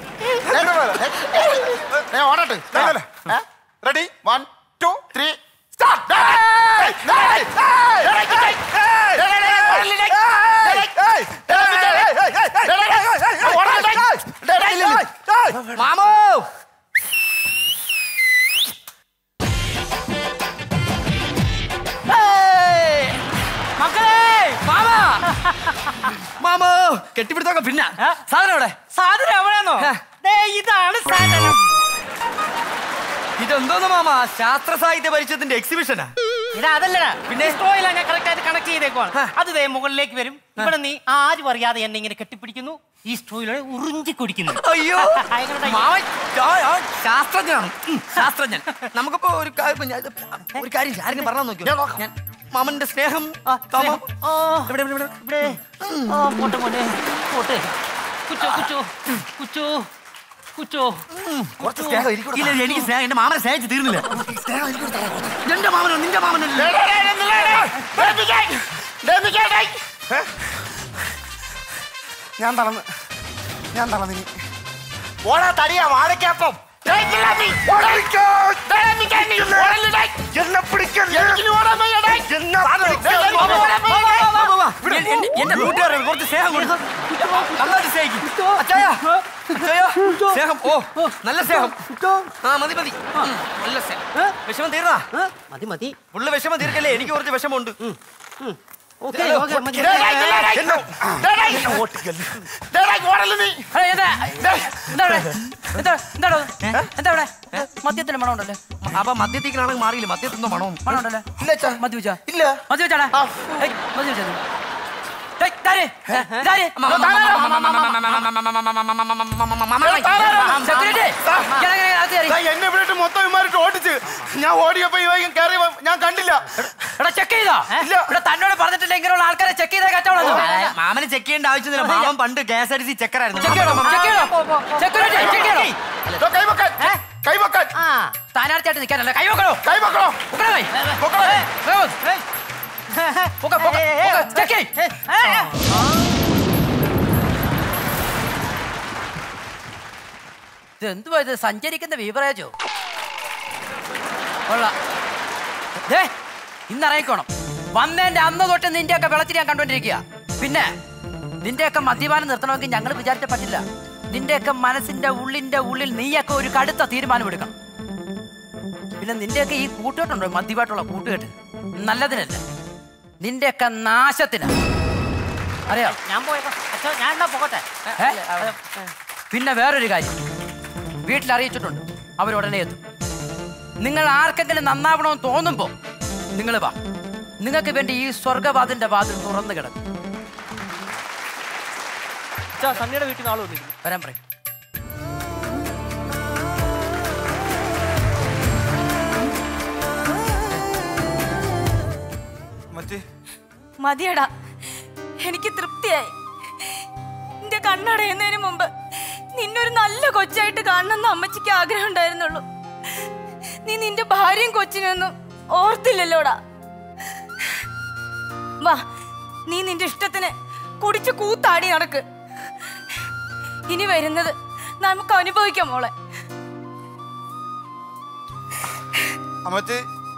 ഞാൻ ഓടട്ടെ റെഡി വൺ ടു ത്രീ മാമോ ഏയ്! കെട്ടിപ്പിടുത്തൊക്കെ പിന്നെ സാധനം എവിടെ സാധനം എവിടെയാണോ ദേ, ഇതാണ് സാധനം ഇതെന്തോന്ന് മാമ ശാസ്ത്ര സാഹിത്യ പരിഷത്തിന്റെ എക്സിബിഷനാ ഇത് അതല്ലടാ പിന്നെ സ്ട്രോയിലാ ഞാൻ കറക്റ്റ് ആയിട്ട് കണക്ട് ചെയ്തേക്കുവാണ് അത് ദേ മുകളിലേക്ക് വരും ഇവിടെ നീ ആരും അറിയാതെ എന്നെ ഇങ്ങനെ കെട്ടിപ്പിടിക്കുന്നു ഈ സ്ട്രോയിലൂടെ ഉറിഞ്ചി കുടിക്കുന്നു അയ്യോ മാമൻ ആ, ആ, ശാസ്ത്രജ്ഞനാണ് ഉം, ശാസ്ത്രജ്ഞൻ നമുക്കിപ്പോ ഒരു കാര്യം ഞാൻ- ഒരു കാര്യം ആരെങ്കിലും പറഞ്ഞാൽ നോക്കിയോ ഞാൻ മാമന്റെ സ്നേഹം തോമം. ഇവിടെ, ഇവിടെ, ഇവിടെ. ഇവിടെ ആ പോട്ടെ മോനെ പോട്ടെ കുച്ചോ കുച്ചോ കുച്ചോ കുച്ചോ കുറച്ച് സ്നേഹം എനിക്കൂടെ ഇല്ല, ഇല്ല, എനിക്ക് സ്നേഹം എന്റെ മാമനെ സ്നേഹിച്ച് തീർന്നില്ല സ്നേഹം എനിക്കൂടെ തരാം. എന്റെ മാമനോ നിന്റെ മാമനല്ലേ ഞാൻ തളർന്ന് ഞാൻ തളർന്ന് ഇനി ഓടാ തടിയാ വാഴക്കപ്പം എന്നെ പിടിക്കല്ലേ എൻ- എൻ- എന്റെ കൂട്ടുകാരെ കുറച്ച് സ്നേഹം കൊടുക്കും നന്നായിട്ട് സ്നേഹിക്കും അച്ചായ അച്ചായ സ്നേഹം ഓ നല്ല സ്നേഹം ആ മതി മതി ഉം, നല്ല സ്നേഹം വിഷമം തീർന്നാ മതി മതി പുള്ളി വിഷമം തീർക്കല്ലേ എനിക്ക് കുറച്ച് വിഷമമുണ്ട് ഓക്കെ ഹലോ, ഓക്കെ മതി ഡേയ്, ഡേയ്, ഡേയ്, ഡേയ്. എന്നെ- ഡേയ്, ഡേയ്, എന്നെ ഓട്ടിക്കല്ലേ. ഡേയ്, ഡേയ്, ഓടല്ലേ നീ? മദ്യത്തിന്റെ മണം ഉണ്ടല്ലേ അപ്പൊ മദ്യത്തിനാണെങ്കിൽ മാറിയില്ല മദ്യത്തിന്നോ മണവും മണം ഉണ്ടല്ലേ ഇല്ല അച്ഛാ. മദ്യപിച്ചാ ഇല്ല മദ്യപിച്ചാടാ ഏയ്, മദ്യപിച്ചാ നീ? ഏയ്, ഇതാര്? ഇതാര്? Security, ഇയാളെ എങ്ങനെ അകത്ത് കയറി? ദാ എന്നെ ഇവിടെ മൊത്തം ഇമാരിട്ട് ഓടിച്ച് ഞാൻ ഓടിയപ്പോ ഇവ കയറി ഞാൻ കണ്ടില്ല എടാ ചെക്ക് ചെയ്തോ ഇവിടെ തന്നോട് പറഞ്ഞിട്ടില്ല ഇങ്ങനെയുള്ള ആൾക്കാരെ ചെക്ക് ചെയ്തേ കച്ചവടം മാമന് ചെക്ക് ചെയ്യേണ്ട ആവശ്യമില്ല മാമൻ പണ്ട് K S R T C ചെക്കറായിരുന്നു ചെക്ക് ചെയ്യണം ചെക്ക് ചെയ്യണം സെക്യൂരിറ്റി ചെക്ക് ചെയ്യണം ദാ കൈവക്കാൻ കൈവക്കാൻ ആ സ്ഥാനാർത്ഥിയായിട്ട് നിൽക്കാനല്ല കൈ വെക്കണോ കൈവക്കണോ പൊക്കണോ കൈ പൊക്കണോ? ഏയ്, വേഗം. പൊക്ക, പൊക്ക, പൊക്ക. ചെക്ക് ചെയ്യ്. ഇത് എന്തുവാ ഇത് സഞ്ചരിക്കുന്ന ബീവറേജോ കൊള്ളാം ദേ ഇന്ന് ഇറങ്ങിക്കോണം വന്നതിന്റെ അന്ന് തൊട്ട് നിന്റെയൊക്കെ വെളച്ചിൽ ഞാൻ കണ്ടോണ്ടിരിക്കുക പിന്നെ നിന്റെയൊക്കെ മദ്യപാനം നിർത്തണമെങ്കിൽ ഞങ്ങൾ വിചാരിച്ച പറ്റില്ല നിന്റെയൊക്കെ മനസ്സിന്റെ ഉള്ളിന്റെ ഉള്ളിൽ നീയൊക്കെ ഒരു കടുത്ത തീരുമാനം എടുക്കണം പിന്നെ നിന്റെയൊക്കെ ഈ കൂട്ടുകെട്ടുണ്ടോ മദ്യപായിട്ടുള്ള കൂട്ടുകെട്ട് നല്ലതിനല്ല നിന്റെയൊക്കെ നാശത്തിന് അറിയാം ഞാൻ പോയേക്കാം അച്ഛാ ഞാൻ എന്നാ പോകട്ടെ ഏ? പിന്നെ വേറൊരു കാര്യം വീട്ടിൽ അറിയിച്ചിട്ടുണ്ട് അവരുടനെ എത്തും നിങ്ങൾ ആർക്കെങ്കിലും നന്നാവണമെന്ന് തോന്നുമ്പോ നിങ്ങൾ വാ നിങ്ങൾക്ക് വേണ്ടി ഈ സ്വർഗവാതിന്റെ വാതിൽ തുറന്നു കിടക്കും അച്ഛാ സണ്ണിയുടെ വീട്ടിൽ നാളെ വന്നിരിക്കുന്നു വരാൻ പറയും മറ്റേ മതിയടാ എനിക്ക് തൃപ്തിയായി നിന്റെ കണ്ണടയുന്നതിന് മുമ്പ് നിന്നൊരു നല്ല കൊച്ചായിട്ട് കാണണമെന്ന് അമ്മച്ചിക്ക് ആഗ്രഹം ഉണ്ടായിരുന്നുള്ളൂ നീ നിന്റെ ഭാര്യയും കൊച്ചിനൊന്നും ഓർത്തില്ലല്ലോടാ വാ നീ നിന്റെ ഇഷ്ടത്തിന് കുടിച്ച് കൂത്താടി നടക്ക് ഇനി വരുന്നത് നമുക്ക് അനുഭവിക്കാം മോളെ അമ്മച്ചി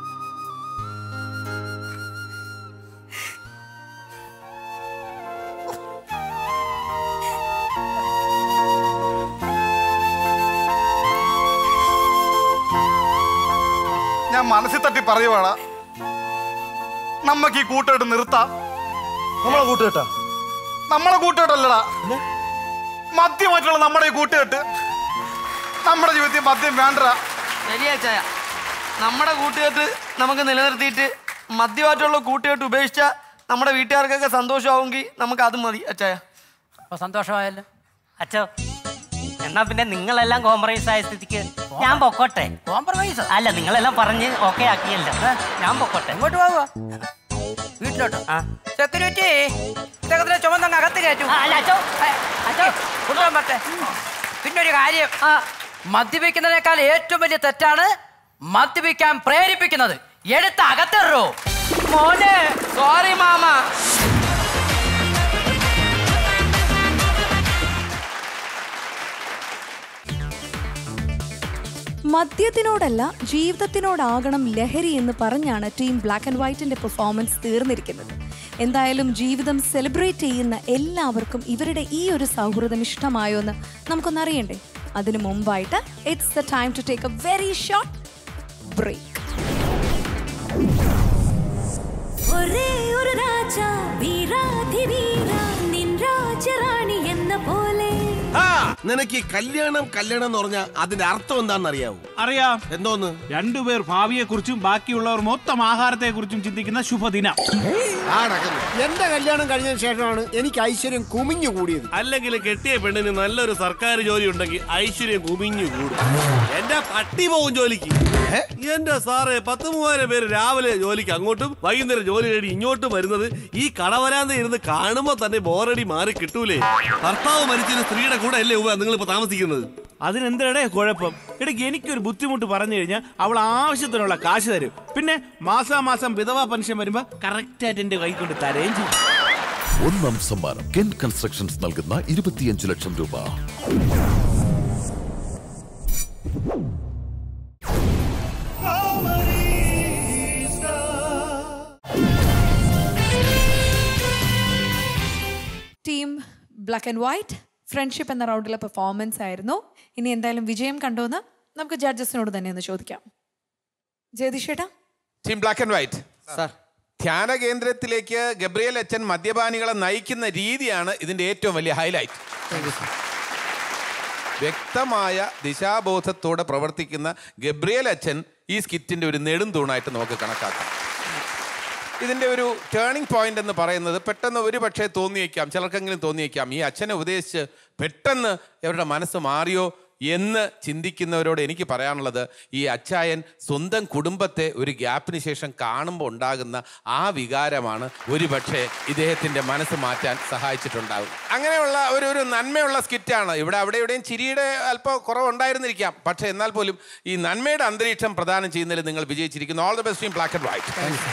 ഞാൻ മനസ്സിൽ തട്ടി പറയുവാടാ നമ്മക്ക് ഈ കൂട്ടുകെട്ട് നിർത്താം നമ്മളെ കൂട്ടുകെട്ടാ നമ്മളെ കൂട്ടുകെട്ടല്ലടാ മദ്യമായിട്ടുള്ള നമ്മുടെ ഈ കൂട്ടുകെട്ട് നമ്മുടെ ജീവിതത്തിൽ മദ്യം വേണ്ടടാ ശരിയാ ചായ നമ്മുടെ കൂട്ടുകെട്ട് നമുക്ക് നിലനിർത്തിയിട്ട് മദ്യമായിട്ടുള്ള കൂട്ടുകെട്ട് ഉപേക്ഷിച്ച നമ്മുടെ വീട്ടുകാർക്കൊക്കെ സന്തോഷമാവുമെങ്കിൽ നമുക്ക് അത് മതി അച്ചായ അപ്പൊ സന്തോഷമായല്ലോ അച്ഛോ എന്നാ പിന്നെ നിങ്ങളെല്ലാം കോംപ്രമൈസ് ആയ സ്ഥിതിക്ക് ഞാൻ പൊക്കോട്ടെ കോംപ്രമൈസ് അല്ല നിങ്ങളെല്ലാം പറഞ്ഞ് ഓക്കെ ആക്കിയല്ലോ ഞാൻ പൊക്കോട്ടെ എങ്ങോട്ട് പോവുക വീട്ടിലോട്ടോ സെക്യൂരിറ്റി ഇദ്ദേഹത്തിനെ ചുമന്നങ്ങ് അകത്ത് കയറ്റു അല്ല അച്ഛോ അച്ഛോ കൊണ്ടുപോകാൻ പറ്റേ പിന്നെ ഒരു കാര്യം മദ്യപിക്കുന്നതിനേക്കാൾ ഏറ്റവും വലിയ തെറ്റാണ് മദ്യപിക്കാൻ പ്രേരിപ്പിക്കുന്നത് എടുത്ത് അകത്തേറോ മോനെ സോറി മാമ മദ്യത്തിനോടല്ല ജീവിതത്തിനോടാകണം ലഹരി എന്ന് പറഞ്ഞാണ് ടീം ബ്ലാക്ക് ആൻഡ് വൈറ്റിന്റെ പെർഫോമൻസ് തീർന്നിരിക്കുന്നത് എന്തായാലും ജീവിതം സെലിബ്രേറ്റ് ചെയ്യുന്ന എല്ലാവർക്കും ഇവരുടെ ഈ ഒരു സൗഹൃദം ഇഷ്ടമായോ എന്ന് നമുക്കൊന്ന് അറിയണ്ടേ അതിനു മുമ്പായിട്ട് it's the time to take a very short break ഒരേ ഒരു രാജ വീരാധിവീര നിൻ രാജ നിനക്ക് ഈ കല്യാണം കല്യാണം എന്ന് പറഞ്ഞാൽ അതിന്റെ അർത്ഥം എന്താണെന്ന് അറിയാവൂ അറിയാം എന്തോന്ന് രണ്ടുപേർ ഭാവിയെ കുറിച്ചും ബാക്കിയുള്ളവർ മൊത്തം ആഹാരത്തെ കുറിച്ചും ചിന്തിക്കുന്ന ശുഭദിനം എന്റെ കല്യാണം കഴിഞ്ഞതിന് ശേഷമാണ് എനിക്ക് ഐശ്വര്യം കുമിഞ്ഞു കൂടിയത് അല്ലെങ്കിൽ കെട്ടിയ പെണ്ണിന് നല്ലൊരു സർക്കാർ ജോലി ഉണ്ടെങ്കിൽ ഐശ്വര്യം കുമിഞ്ഞു കൂടും എന്റെ പട്ടി പോകും ജോലിക്ക് എന്റെ സാറേ പത്ത് മൂവായിരം പേര് രാവിലെ ജോലിക്ക് അങ്ങോട്ടും വൈകുന്നേരം ജോലി കഴിഞ്ഞ് ഇങ്ങോട്ടും വരുന്നത് ഈ കടവരാന്ത ഇരുന്ന് കാണുമ്പോ തന്നെ ബോറടി മാറി കിട്ടൂലേ ഭർത്താവ് മരിച്ചൊരു സ്ത്രീയുടെ കൂടെ അല്ലേ നിങ്ങൾ ഇപ്പൊ താമസിക്കുന്നത് അതിനെന്തടേ കുഴപ്പം ഇടയ്ക്ക് എനിക്കൊരു ബുദ്ധിമുട്ട് പറഞ്ഞു കഴിഞ്ഞാൽ അവൾ ആവശ്യത്തിനുള്ള കാശ് തരും പിന്നെ മാസാമാസം വിധവാ പെൻഷൻ വരുമ്പോ കറക്റ്റ് ആയിട്ട് എന്റെ കൈ കൊണ്ട് തരുകയും ചെയ്യും ഒന്നാം സമ്മാനം കെൻ കൺസ്ട്രക്ഷൻസ് നൽകുന്ന ഇരുപത്തിയഞ്ച് ലക്ഷം രൂപ team black and white friendship എന്ന റൗണ്ടിലെ പെർഫോമൻസ് ആയിരുന്നു ഇനി എന്തായാലും വിജയം കണ്ടോന്ന് നമുക്ക് ജഡ്ജസിനോട് തന്നെ ഒന്ന് ചോദിക്കാം ജയതിഷേട്ടാ ടീം ബ്ലാക്ക് ആൻഡ് വൈറ്റ് ധ്യാന കേന്ദ്രത്തിലേക്ക് ഗബ്രിയൽ അച്ഛൻ മദ്യപാനികളെ നയിക്കുന്ന രീതിയാണ് ഇതിന്റെ ഏറ്റവും വലിയ ഹൈലൈറ്റ് വ്യക്തമായ ദിശാബോധത്തോടെ പ്രവർത്തിക്കുന്ന ഗബ്രിയൽ അച്ഛൻ ഈ സ്കിറ്റിന്റെ ഒരു നെടും തൂണായിട്ട് നമുക്ക് കണക്കാക്കാം ഇതിന്റെ ഒരു ടേണിംഗ് പോയിന്റ് എന്ന് പറയുന്നത് പെട്ടെന്ന് ഒരു പക്ഷേ തോന്നിയേക്കാം ചിലർക്കെങ്കിലും തോന്നിയേക്കാം ഈ അച്ഛനെ ഉപദേശിച്ച് പെട്ടെന്ന് ഇവരുടെ മനസ്സ് മാറിയോ എന്ന് ചിന്തിക്കുന്നവരോട് എനിക്ക് പറയാനുള്ളത് ഈ അച്ചായൻ സ്വന്തം കുടുംബത്തെ ഒരു ഗ്യാപ്പിന് ശേഷം കാണുമ്പോൾ ഉണ്ടാകുന്ന ആ വികാരമാണ് ഒരുപക്ഷെ ഇദ്ദേഹത്തിന്റെ മനസ്സ് മാറ്റാൻ സഹായിച്ചിട്ടുണ്ടാകും അങ്ങനെയുള്ള ഒരു ഒരു നന്മയുള്ള സ്കിറ്റാണ് ഇവിടെ അവിടെ ഇവിടെയും ചിരിയുടെ അല്പം കുറവുണ്ടായിരുന്നിരിക്കാം പക്ഷേ എന്നാൽ പോലും ഈ നന്മയുടെ അന്തരീക്ഷം പ്രദാനം ചെയ്യുന്നതിൽ നിങ്ങൾ വിജയിച്ചിരിക്കുന്നു all the best black and white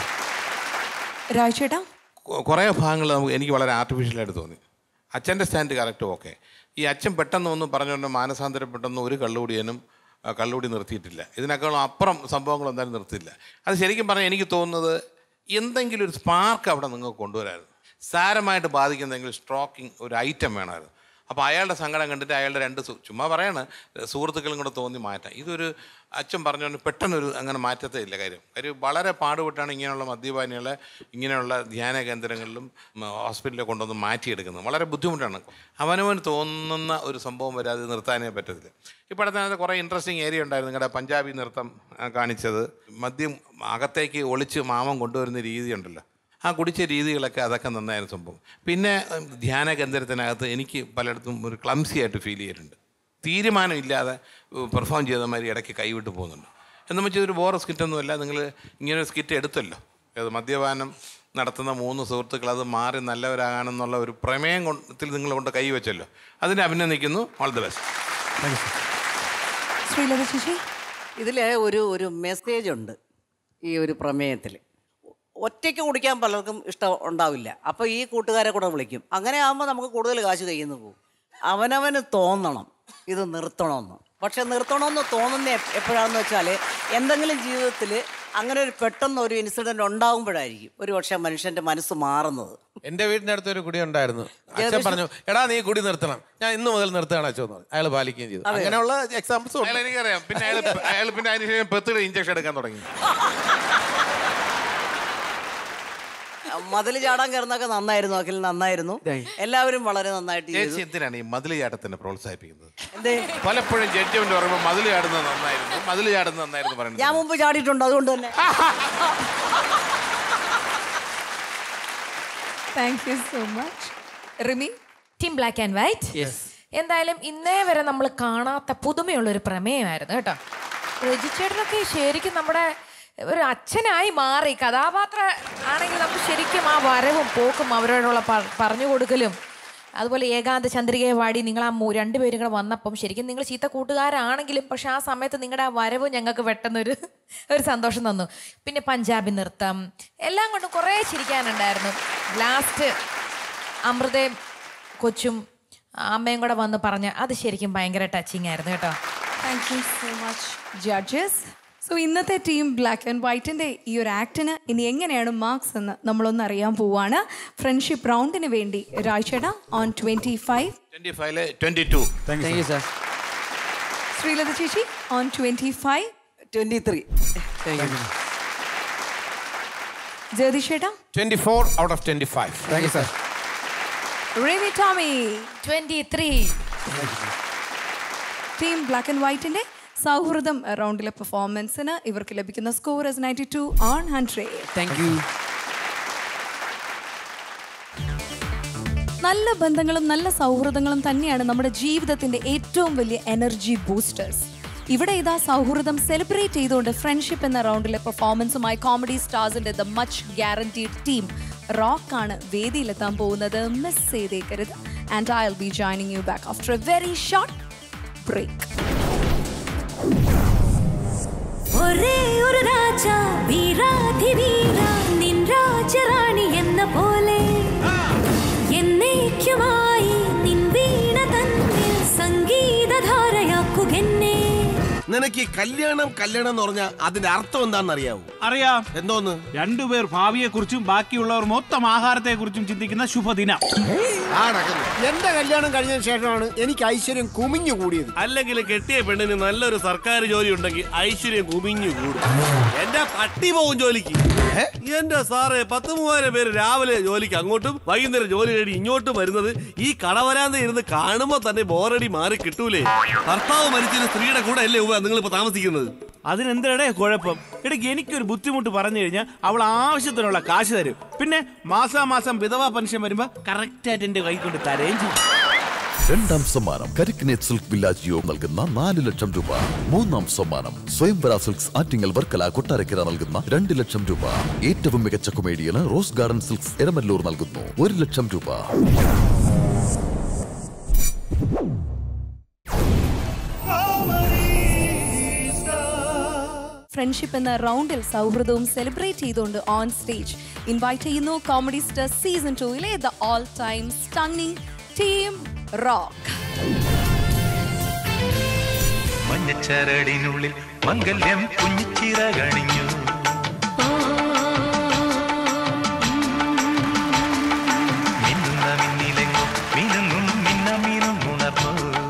രാജേട്ടാ കുറേ ഭാഗങ്ങൾ നമുക്ക് എനിക്ക് വളരെ ആർട്ടിഫിഷ്യലായിട്ട് തോന്നി അച്ഛൻ്റെ സ്റ്റാൻഡ് കറക്റ്റ് ഓക്കെ ഈ അച്ഛൻ പെട്ടെന്ന് ഒന്നും പറഞ്ഞുകൊണ്ട് മാനസാന്തരപ്പെട്ടൊന്നും ഒരു കള്ളുകൂടിയനും ആ, കള്ളുകൂടി നിർത്തിയിട്ടില്ല ഇതിനേക്കാളും അപ്പുറം സംഭവങ്ങൾ എന്തായാലും നിർത്തിയില്ല അത് ശരിക്കും പറഞ്ഞാൽ എനിക്ക് തോന്നുന്നത് എന്തെങ്കിലും ഒരു സ്പാർക്ക് അവിടെ നിങ്ങൾക്ക് കൊണ്ടുവരായിരുന്നു സാരമായിട്ട് ബാധിക്കുന്ന എന്തെങ്കിലും സ്ട്രോക്കിംഗ് ഒരു ഐറ്റം വേണമായിരുന്നു അപ്പോൾ അയാളുടെ സങ്കടം കണ്ടിട്ട് അയാളുടെ രണ്ട് സു- ചുമ്മാ പറയാണ് സുഹൃത്തുക്കളും കൂടെ തോന്നി മാറ്റാം ഇതൊരു അച്ഛൻ പറഞ്ഞുകൊണ്ട് പെട്ടെന്നൊരു അങ്ങനെ മാറ്റത്തേ ഇല്ല കാര്യം കാര്യം വളരെ പാടുപെട്ടാണ് ഇങ്ങനെയുള്ള മദ്യപാനികളെ ഇങ്ങനെയുള്ള ധ്യാന കേന്ദ്രങ്ങളിലും ഉം, ഹോസ്പിറ്റലിൽ കൊണ്ടുവന്ന് മാറ്റിയെടുക്കുന്നത് വളരെ ബുദ്ധിമുട്ടാണ് അവനവന് തോന്നുന്ന ഒരു സംഭവം വരെ അത് നിർത്താനേ പറ്റത്തില്ല ഇപ്പോൾ അടുത്ത കുറേ ഇൻട്രസ്റ്റിംഗ് ഏരിയ ഉണ്ടായിരുന്നു നിങ്ങളുടെ പഞ്ചാബി നൃത്തം ആ, കാണിച്ചത് മദ്യം അകത്തേക്ക് ഒളിച്ച് മാമം കൊണ്ടുവരുന്ന രീതി ഉണ്ടല്ലോ ആ കുടിച്ച രീതികളൊക്കെ അതൊക്കെ നന്നായിരുന്നു സംഭവം പിന്നെ ഉം, ധ്യാന കേന്ദ്രത്തിനകത്ത് എനിക്ക് പലയിടത്തും ഒരു ക്ലംസി ആയിട്ട് ഫീൽ ചെയ്തിട്ടുണ്ട് തീരുമാനമില്ലാതെ പെർഫോം ചെയ്ത മാതിരി ഇടയ്ക്ക് കൈവിട്ട് പോകുന്നുണ്ട് എന്ന് വെച്ചാൽ ഇതൊരു ബോറ സ്കിറ്റൊന്നുമല്ല നിങ്ങൾ ഇങ്ങനെ ഒരു സ്കിറ്റ് എടുത്തല്ലോ അത് മദ്യപാനം നടത്തുന്ന മൂന്ന് സുഹൃത്തുക്കൾ അത് മാറി നല്ലവരാകാനെന്നുള്ള ഒരു പ്രമേയം കൊണ്ടത്തിൽ നിങ്ങൾ കൊണ്ട് കൈവച്ചല്ലോ അതിനെ അഭിനന്ദിക്കുന്നു ഓൾ ദി ബെസ്റ്റ് ശ്രീലത ചേച്ചി ഇതിൽ ഒരു ഒരു മെസ്സേജ് ഉണ്ട് ഈ ഒരു പ്രമേയത്തിൽ ഒറ്റയ്ക്ക് കുടിക്കാൻ പലർക്കും ഇഷ്ടം ഉണ്ടാവില്ല അപ്പോൾ ഈ കൂട്ടുകാരെ കൂടെ വിളിക്കും അങ്ങനെ ആകുമ്പോൾ നമുക്ക് കൂടുതൽ കാശ് കയ്യിൽ നിന്ന് പോകും അവനവന് തോന്നണം ഇത് നിർത്തണമെന്ന് പക്ഷെ നിർത്തണമെന്ന് തോന്നുന്ന എപ്പ- എപ്പോഴാണെന്ന് വെച്ചാൽ എന്തെങ്കിലും ജീവിതത്തിൽ അങ്ങനെ ഒരു പെട്ടെന്ന് ഒരു ഇൻസിഡന്റ് ഉണ്ടാകുമ്പോഴായിരിക്കും ഒരു പക്ഷേ മനുഷ്യന്റെ മനസ്സ് മാറുന്നത് എന്റെ വീടിന്റെ അടുത്ത് ഒരു കുടി ഉണ്ടായിരുന്നു അച്ഛൻ ജഗദീഷ്- പറഞ്ഞു എടാ നീ കുടി നിർത്തണം ഞാൻ ഇന്ന് മുതൽ നിർത്തുകയാണ് അച്ഛൻ എന്ന് പറഞ്ഞു അയാൾ പാലിക്കുകയും ചെയ്തു അതെയോ? അങ്ങനെയുള്ള എക്സാമ്പിൾസ് അയാൾ എനിക്കറിയാം പിന്നെ അയാൾ അയാൾ പിന്നെ അതിനുശേഷം പെത്തിയുടെ ഇഞ്ചക്ഷൻ എടുക്കാൻ തുടങ്ങി മതിൽ ചാടാൻ കയറുന്നൊക്കെ നന്നായിരുന്നു അഖിൽ നന്നായിരുന്നു എല്ലാവരും വളരെ നന്നായിട്ട് ചേച്ചി ചെയ്തു എന്തിനാണ് ഈ മതിൽ ചാട്ടത്തിനെ പ്രോത്സാഹിപ്പിക്കുന്നത് എന്തേ പലപ്പോഴും ജഡ്ജ്മെന്റ് പറയുമ്പോൾ മതിൽ ചാടുന്നത് നന്നായിരുന്നു മതിൽ ചാടുന്നത് നന്നായിരുന്നു പറയുന്നത് ഞാൻ മുമ്പ് ചാടിയിട്ടുണ്ട് അതുകൊണ്ട് തന്നെ thank you so much Rimi team black and white എന്തായാലും ഇന്നേ വരെ നമ്മൾ കാണാത്ത പുതുമയുള്ള ഒരു പ്രമേയമായിരുന്നു കേട്ടോ രജിച്ചേട്ടനൊക്കെ ശരിക്കും നമ്മുടെ ഒരു അച്ഛനായി മാറി കഥാപാത്ര ആണെങ്കിൽ നമുക്ക് ശരിക്കും ആ വരവും പോക്കും അവരോടുള്ള പ- പറഞ്ഞു കൊടുക്കലും അതുപോലെ ഏകാന്ത ചന്ദ്രികയെ വാടി നിങ്ങൾ ആ മൂ- രണ്ടുപേരും കൂടെ വന്നപ്പം ശരിക്കും നിങ്ങൾ ചീത്ത കൂട്ടുകാരാണെങ്കിലും പക്ഷെ ആ സമയത്ത് നിങ്ങളുടെ ആ വരവ് ഞങ്ങൾക്ക് പെട്ടെന്നൊരു ഒരു സന്തോഷം തന്നു പിന്നെ പഞ്ചാബി നൃത്തം എല്ലാം കൊണ്ടും കുറേ ചിരിക്കാനുണ്ടായിരുന്നു ലാസ്റ്റ് അമൃതയും കൊച്ചും അമ്മയും കൂടെ വന്ന് പറഞ്ഞ അത് ശരിക്കും ഭയങ്കര ടച്ചിങ് ആയിരുന്നു കേട്ടോ thank you so much judges so ഇന്നത്തെ ടീം ബ്ലാക്ക് ആൻഡ് വൈറ്റിന്റെ ഈ ഒരു ആക്ടിന് ഇനി എങ്ങനെയാണ് മാർക്സ് എന്ന് നമ്മളൊന്ന് അറിയാൻ പോവാണ് ഫ്രണ്ട്ഷിപ്പ് റൗണ്ടിന് വേണ്ടി രാജേട്ട ഓൺ ട്വന്റി ഫൈവ് ട്വന്റി ഫൈവില് twenty two thank you sir Sreelatha ചേച്ചി on twenty five twenty three ജഗദീഷേട്ട twenty four out of twenty five Rimi Tomy twenty three team black and വൈറ്റിന്റെ സൗഹൃദം റൗണ്ടിലെ പെർഫോമൻസിന് ഇവർക്ക് ലഭിക്കുന്ന score is ninety two on hundred thank you നല്ല ബന്ധങ്ങളും നല്ല സൗഹൃദങ്ങളും തന്നെയാണ് നമ്മുടെ ജീവിതത്തിന്റെ ഏറ്റവും വലിയ എനർജി ബൂസ്റ്റേഴ്സ് ഇവിടെ ഇതാ സൗഹൃദം സെലിബ്രേറ്റ് ചെയ്തുകൊണ്ട് ഫ്രണ്ട്ഷിപ്പ് എന്ന റൗണ്ടിലെ പെർഫോമൻസുമായി കോമഡി സ്റ്റാർസിന്റെ the much guaranteed team rock ആണ് വേദിയിലെത്താൻ പോകുന്നത് മിസ് ചെയ്തേക്കരുത് and I will be joining you back after a very short break ഒരേ ഒരു രാജ വീരാധിവീര നിൻ രാജറാണി എന്ന പോലെ എന്നേക്കുമായി നിൻ വീണ തന്നിൽ സംഗീതധാരയാക്കുകെന്നെ നിനക്ക് ഈ കല്യാണം കല്യാണം എന്ന് പറഞ്ഞാൽ അതിന്റെ അർത്ഥം എന്താണെന്ന് അറിയാവൂ അറിയാം എന്തോന്ന് രണ്ടുപേർ ഭാവിയെ കുറിച്ചും ബാക്കിയുള്ളവർ മൊത്തം ആഹാരത്തെ കുറിച്ചും ചിന്തിക്കുന്ന ശുഭദിനം എന്റെ കല്യാണം കഴിഞ്ഞതിന് ശേഷമാണ് എനിക്ക് ഐശ്വര്യം കുമിഞ്ഞു കൂടിയത് അല്ലെങ്കിൽ കെട്ടിയ പെണ്ണിന് നല്ലൊരു സർക്കാർ ജോലി ഉണ്ടെങ്കിൽ ഐശ്വര്യം കുമിഞ്ഞു കൂടും എന്റെ പട്ടി പോവും ജോലിക്ക് എന്റെ സാറേ പത്ത് മൂവായിരം പേര് രാവിലെ ജോലിക്ക് അങ്ങോട്ടും വൈകുന്നേരം ജോലി കഴിഞ്ഞ് ഇങ്ങോട്ടും വരുന്നത് ഈ കടവരാന്ത ഇരുന്ന് കാണുമ്പോ തന്നെ ബോറടി മാറി കിട്ടൂലേ ഭർത്താവ് മരിച്ചൊരു സ്ത്രീയുടെ കൂടെ അല്ലേ നിങ്ങൾ ഇപ്പൊ താമസിക്കുന്നത് അതിനെന്തരടേ കുഴപ്പം ഇടയ്ക്ക് എനിക്കൊരു ബുദ്ധിമുട്ട് പറഞ്ഞു കഴിഞ്ഞാൽ അവൾ ആവശ്യത്തിനുള്ള കാശ് തരും പിന്നെ മാസാമാസം വിധവാ പെൻഷൻ വരുമ്പോ കറക്റ്റ് ആയിട്ട് എന്റെ കൈ കൊണ്ട് തരുകയും ചെയ്യും രണ്ടാം സമ്മാനം കരിക്കിനേറ്റ് സിൽക്ക് വില്ലാജിയോ നൽകുന്ന നാല് ലക്ഷം രൂപ മൂന്നാം സമ്മാനം സ്വയംവര സിൽക്സ് ആറ്റിങ്ങൽ വർക്കല കൊട്ടാരക്കര നൽകുന്ന രണ്ട് ലക്ഷം രൂപ ഏറ്റവും മികച്ച കൊമേഡിയന് റോസ് ഗാർഡൻ സിൽക്സ് എരമല്ലൂർ നൽകുന്നു ഒരു ലക്ഷം രൂപ ഫ്രണ്ട്ഷിപ്പ് എന്ന റൗണ്ടിൽ സൗഹൃദവും സെലിബ്രേറ്റ് ചെയ്തുകൊണ്ട് ഓൺ സ്റ്റേജ് ഇൻവൈറ്റ് ചെയ്യുന്നു കോമഡി സ്റ്റാർ സീസൺ ടൂയിലെ the all time stunning team rock മഞ്ഞച്ചരടിനുള്ളിൽ മംഗല്യം കുഞ്ഞിച്ചിറകണിഞ്ഞു മിന്നുന്ന മിന്നിലെങ്ങും മിനുങ്ങും മിന്ന മീനും ഉണർന്നു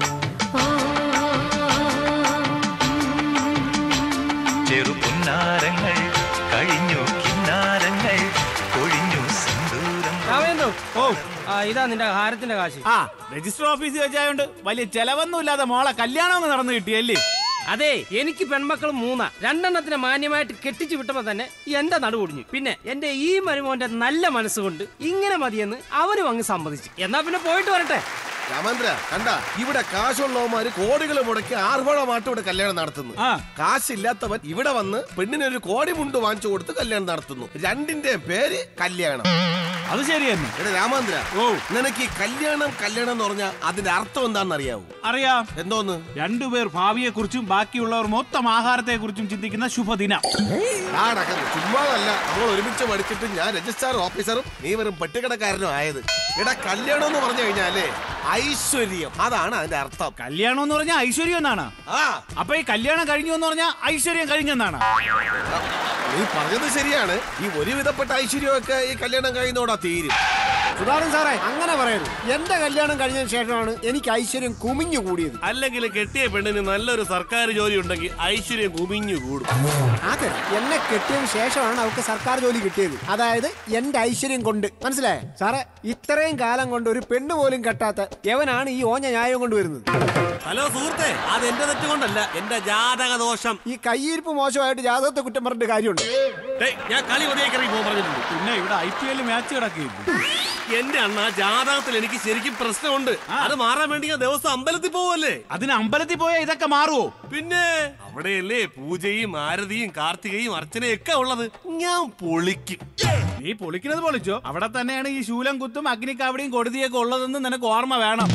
ചെറുപുന്നാരങ്ങൾ കഴിഞ്ഞു കിന്നാരങ്ങൾ കൊഴിഞ്ഞു സിന്ദൂരം രാമേന്ദ്രു ഓ ആ ഇതാ നിന്റെ ഹാരത്തിന്റെ കാശ് ആ രജിസ്റ്റർ ഓഫീസിൽ വെച്ചായോണ്ട് വലിയ ചെലവൊന്നും ഇല്ലാതെ മോളെ കല്യാണം ഒന്ന് നടന്നു കിട്ടിയല്ലേ അതെ എനിക്ക് പെൺമക്കൾ മൂന്നാ രണ്ടെണ്ണത്തിന് മാന്യമായിട്ട് കെട്ടിച്ചു വിട്ടപ്പോ തന്നെ എന്റെ നടു ഒടിഞ്ഞു പിന്നെ എന്റെ ഈ മരുമോന്റെ നല്ല മനസ്സുകൊണ്ട് ഇങ്ങനെ മതിയെന്ന് അവനും അങ്ങ് സമ്മതിച്ചു എന്നാ പിന്നെ പോയിട്ട് വരട്ടെ രാമേന്ദ്ര കണ്ട ഇവിടെ കാശുള്ളവന്മാര് കോടികൾ മുടക്കി ആർഭാടമായിട്ട് ഇവിടെ കല്യാണം നടത്തുന്നു കാശില്ലാത്തവൻ ഇവിടെ വന്ന് പെണ്ണിനൊരു കോടി മുണ്ട് വാങ്ങിച്ചു കൊടുത്ത് കല്യാണം നടത്തുന്നു രണ്ടിന്റെ പേര് കല്യാണം അത് ശരി തന്നെ എടാ രാമേന്ദ്ര ഓ നിനക്ക് ഈ കല്യാണം കല്യാണം എന്ന് പറഞ്ഞാൽ അതിന്റെ അർത്ഥം എന്താണെന്ന് അറിയാവൂ അറിയാം എന്തോന്ന് രണ്ടുപേർ ഭാവിയെ കുറിച്ചും ബാക്കിയുള്ളവർ മൊത്തം ആഹാരത്തെ കുറിച്ചും ചിന്തിക്കുന്ന ശുഭദിനം ആടക്കുന്നു ചുമ്മാതല്ല നമ്മൾ ഒരുമിച്ച് പഠിച്ചിട്ട് ഞാൻ രജിസ്ട്രാർ ഓഫീസറും നീ വെറും പെട്ടിക്കടക്കാരനും ആയത് എടാ കല്യാണം എന്ന് പറഞ്ഞു കഴിഞ്ഞാലേ ഐശ്വര്യം അതാണ് അതിന്റെ അർത്ഥം കല്യാണം എന്ന് പറഞ്ഞാൽ ഐശ്വര്യം എന്നാണ് ആ അപ്പൊ ഈ കല്യാണം കഴിഞ്ഞു എന്ന് പറഞ്ഞാൽ ഐശ്വര്യം കഴിഞ്ഞെന്നാണ് നീ പറഞ്ഞത് ശരിയാണ് ഈ ഒരുവിധപ്പെട്ട ഐശ്വര്യമൊക്കെ ഈ കല്യാണം കഴിയുന്നോടാ തീരും സുധാകരൻ സാറേ അങ്ങനെ പറയരുത് എന്റെ കല്യാണം കഴിഞ്ഞതിന് ശേഷമാണ് എനിക്ക് ഐശ്വര്യം കുമിഞ്ഞു കൂടിയത് അല്ലെങ്കിൽ കെട്ടിയ പെണ്ണിന് നല്ലൊരു സർക്കാർ ജോലി ഉണ്ടെങ്കിൽ ഐശ്വര്യം കുമിഞ്ഞു കൂടും അതെ എന്നെ കെട്ടിയതിന് ശേഷമാണ് അവർക്ക് സർക്കാർ ജോലി കിട്ടിയത് അതായത് എന്റെ ഐശ്വര്യം കൊണ്ട് മനസ്സിലായേ സാറേ ഇത്രയും കാലം കൊണ്ട് ഒരു പെണ്ണ് പോലും കെട്ടാത്ത എവനാണ് ഈ ഓഞ്ഞ ന്യായം കൊണ്ടുവരുന്നത് ഹലോ സുഹൃത്തെ അത് എന്റെ തെറ്റ് കൊണ്ടല്ല എന്റെ ജാതക ദോഷം ഈ കയ്യിരിപ്പ് മോശമായിട്ട് ജാതകത്തെ കുറ്റം പറഞ്ഞിട്ട് കാര്യമുണ്ട് ഡേയ്, ഞാൻ കളി മതിയാക്കി ഇറങ്ങി പോകാൻ പറഞ്ഞിട്ടുണ്ട് പിന്നെ ഇവിടെ ഐ പി എൽ മാച്ച് കിടക്കില്ല എന്റെ അണ്ണ ജാതകത്തിൽ എനിക്ക് ശരിക്കും പ്രശ്നമുണ്ട് അത് മാറാൻ വേണ്ടി ഞാൻ ദിവസം അമ്പലത്തിൽ പോവല്ലേ അതിന് അമ്പലത്തിൽ പോയാൽ ഇതൊക്കെ മാറുമോ പിന്നെ അവിടെയല്ലേ പൂജയും ആരതിയും കാർത്തികയും അർച്ചനയും ഒക്കെ ഉള്ളത് ഞാൻ പൊളിക്കും നീ പൊളിക്കുന്നത് പൊളിച്ചോ അവിടെ തന്നെയാണ് ഈ ശൂലം കുത്തും അഗ്നിക്കാവടിയും കൊടുതിയൊക്കെ ഉള്ളതെന്ന് നിനക്ക് ഓർമ്മ വേണം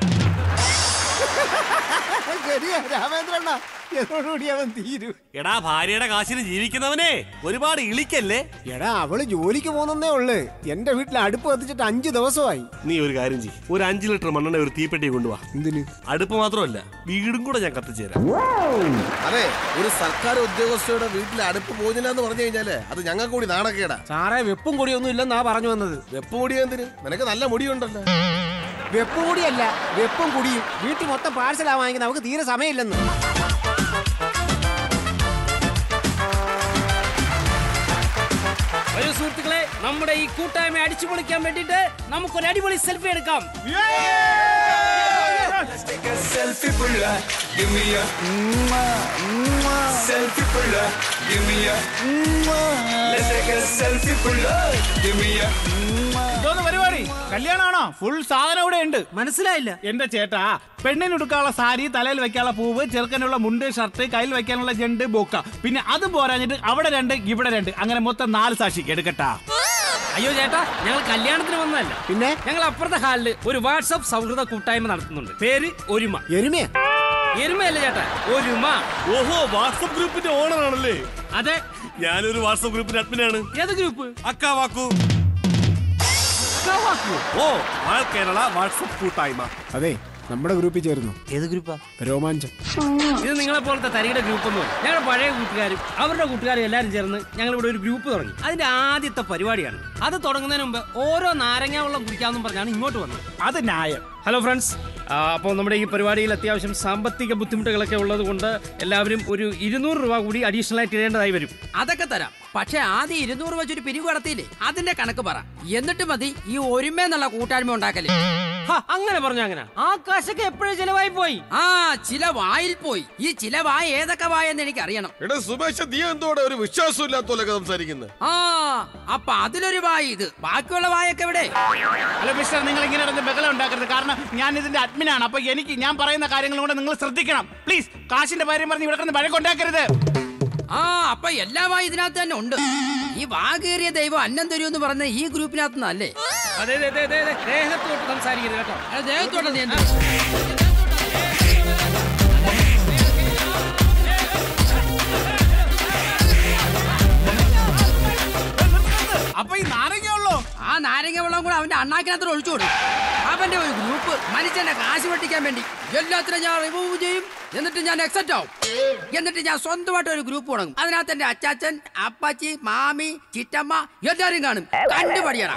ശരിയാ രാമേന്ദ്രണ്ണ എന്നോടുകൂടി അവൻ തീരും എടാ ഭാര്യയുടെ കാശിന് ജീവിക്കുന്നവനെ ഒരുപാട് ഇളിക്കല്ലേ എടാ അവള് ജോലിക്ക് പോകുന്നേ ഉള്ളു എന്റെ വീട്ടിൽ അടുപ്പ് കത്തിച്ചിട്ട് അഞ്ചു ദിവസമായി നീ ഒരു കാര്യം ചെയ്യ് ഒരു അഞ്ചു ലിറ്റർ മണ്ണെണ്ണ ഒരു തീപ്പെട്ടി കൊണ്ടുവാ എന്തിന് അടുപ്പ് മാത്രമല്ല വീടും കൂടെ ഞാൻ കത്തിച്ചു തരാം അതെ ഒരു സർക്കാർ ഉദ്യോഗസ്ഥയുടെ വീട്ടിൽ അടുപ്പ് പോകുന്നില്ല എന്ന് പറഞ്ഞു കഴിഞ്ഞാല് അത് ഞങ്ങൾക്ക് കൂടി നാണക്കേടാ സാറേ വെപ്പും കൊടിയൊന്നും ഇല്ലെന്നാ പറഞ്ഞു വന്നത് വെപ്പ് കൂടി എന്തിന് നിനക്ക് നല്ല മുടിയുണ്ടല്ലോ വെപ്പും കൂടിയല്ല വെപ്പും കുടിയും വീട്ടിൽ മൊത്തം പാഴ്സലാ വാങ്ങിക്കുന്ന നമുക്ക് തീരെ സമയമില്ലെന്ന് വരൂ സുഹൃത്തുക്കളെ നമ്മുടെ ഈ കൂട്ടായ്മ അടിച്ചു പൊളിക്കാൻ വേണ്ടിയിട്ട് നമുക്കൊരു അടിപൊളി സെൽഫി എടുക്കാം take a selfie പുള്ള give me a selfie പുള്ള give me a let's take a selfie പുള്ള give me a ഇതോന്ന് പരിപാടി കല്യാണമാണോ ഫുൾ സാധനം ഇവിടെ ഉണ്ട് മനസ്സിലായില്ല എന്റെ ചേട്ടാ പെണ്ണിന് ഉടുക്കാനുള്ള സാരി തലയിൽ വെക്കാനുള്ള പൂവ് ചെറുക്കനുള്ള മുണ്ട് ഷർട്ട് കയ്യിൽ വെക്കാനുള്ള ജണ്ട് ബൊക്ക പിന്നെ അത് പോരാഞ്ഞിട്ട് അവിടെ രണ്ട് ഇവിടെ രണ്ട് അങ്ങനെ മൊത്തം നാല് സാക്ഷി എടുക്കട്ടാ അയ്യോ ചേട്ടാ ഞങ്ങൾ കല്യാണത്തിന് വന്നതല്ല പിന്നെ ഞങ്ങൾ അപ്പുറത്തെ ഹാളില് ഒരു വാട്സപ്പ് സൗഹൃദ കൂട്ടായ്മ നടത്തുന്നുണ്ട് പേര് ഒരുമ എരുമയാ എരുമയല്ല ചേട്ടാ ഒരുമ ഓഹോ വാട്സപ്പ് ഗ്രൂപ്പിന്റെ ഓണർ ആണല്ലേ അതെ ഞാനൊരു വാട്സപ്പ് ഗ്രൂപ്പിന്റെ അഡ്മിനാണ് ഏത് ഗ്രൂപ്പ് അക്ക വാക്കു ഓ ആൾ കേരള വാട്സപ്പ് കൂട്ടായ്മ അതെ നമ്മുടെ ഗ്രൂപ്പിൽ ചേർന്നു ഏത് ഗ്രൂപ്പാ രോമാഞ്ചം ഇത് നിങ്ങളെ പോലത്തെ തരിയുടെ ഗ്രൂപ്പ് ഒന്നും ഞങ്ങളുടെ പഴയ കൂട്ടുകാരും അവരുടെ കൂട്ടുകാരും എല്ലാവരും ചേർന്ന് ഞങ്ങൾ ഇവിടെ ഒരു ഗ്രൂപ്പ് തുടങ്ങി അതിന്റെ ആദ്യത്തെ പരിപാടിയാണ് അത് തുടങ്ങുന്നതിന് മുമ്പ് ഓരോ നാരങ്ങ വെള്ളം കുടിക്കാമെന്നും പറഞ്ഞാണ് ഇങ്ങോട്ട് വന്നത് അത് ന്യായം ഹലോ ഫ്രണ്ട്സ് അപ്പോൾ നമ്മുടെ ഈ പരിപാടിയിൽ അത്യാവശ്യം സാമ്പത്തിക ബുദ്ധിമുട്ടുകളൊക്കെ ഉള്ളത് കൊണ്ട് എല്ലാവരും ഒരു ഇരുന്നൂറ് രൂപ കൂടി അഡീഷണൽ ആയിട്ട് ഇടേണ്ടതായി വരും അതൊക്കെ തരാം പക്ഷെ ആദ്യം ഇരുന്നൂറ് വെച്ചൊരു പിരിവ് കടത്തിയില്ലേ അതിന്റെ കണക്ക് പറ എന്നിട്ട് മതി ഈ ഒരുമേന്നുള്ള കൂട്ടായ്മ ഉണ്ടാക്കല് ഹ, അങ്ങനെ പറഞ്ഞു അങ്ങനെ ആ കാശൊക്കെ എപ്പോഴും ചിലവായി പോയി ആ ചില വായിൽ പോയി ഈ ചില വായ ഏതൊക്കെ വായെന്ന് എനിക്ക് അറിയണം എടാ സുമേഷ് നീ എന്തോടെ ഒരു വിശ്വാസം ഇല്ലാത്തോലൊക്കെ സംസാരിക്കുന്നത് ആ അപ്പൊ അതിലൊരു വായ ഇത് ബാക്കിയുള്ള വായൊക്കെ എവിടെ ഹലോ മിസ്റ്റർ നിങ്ങൾ ഇങ്ങനെ ഇരുന്ന് ബഹളം ഉണ്ടാക്കരുത് കാരണം ഞാൻ ഇതിന്റെ അഡ്മിനാണ് അപ്പൊ എനിക്ക് ഞാൻ പറയുന്ന കാര്യങ്ങളും കൂടെ നിങ്ങൾ ശ്രദ്ധിക്കണം പ്ലീസ് കാശിന്റെ കാര്യം പറഞ്ഞ് ഇവിടെ കിടന്ന് വഴക്കുണ്ടാക്കരുത് ആ അപ്പൊ എല്ലാ വായ ഇതിനകത്ത് തന്നെ ഉണ്ട് ഈ വാകേറിയ ദൈവം അന്നം തരൂ എന്ന് പറഞ്ഞ ഈ ഗ്രൂപ്പിനകത്ത് നിന്നല്ലേ അതെ അതെ അതെ അതെ ദേഹത്തോട്ട് സംസാരിക്കരുത് കേട്ടോ ദേഹത്തോട്ട് നീ എന്ത് അപ്പൊ ഈ നാരങ്ങയുള്ളൂ ആ നാരങ്ങ വെള്ളം കൂടെ അവന്റെ അണ്ണാക്കിനകത്ത് ഒഴിച്ചു കൊടുക്കും അവന്റെ ഒരു ഗ്രൂപ്പ് മനുഷ്യന്റെ കാശ് വെട്ടിക്കാൻ വേണ്ടി എല്ലാത്തിനും ഞാൻ റിമൂവ് ചെയ്യും എന്നിട്ട് ഞാൻ എക്സെറ്റ് ആവും എന്നിട്ട് ഞാൻ സ്വന്തമായിട്ട് ഒരു ഗ്രൂപ്പ് തുടങ്ങും അതിനകത്ത് എന്റെ അച്ചാച്ചൻ അപ്പാച്ചി മാമി ചിറ്റമ്മ എല്ലാരും കാണും കണ്ടുപടിയണം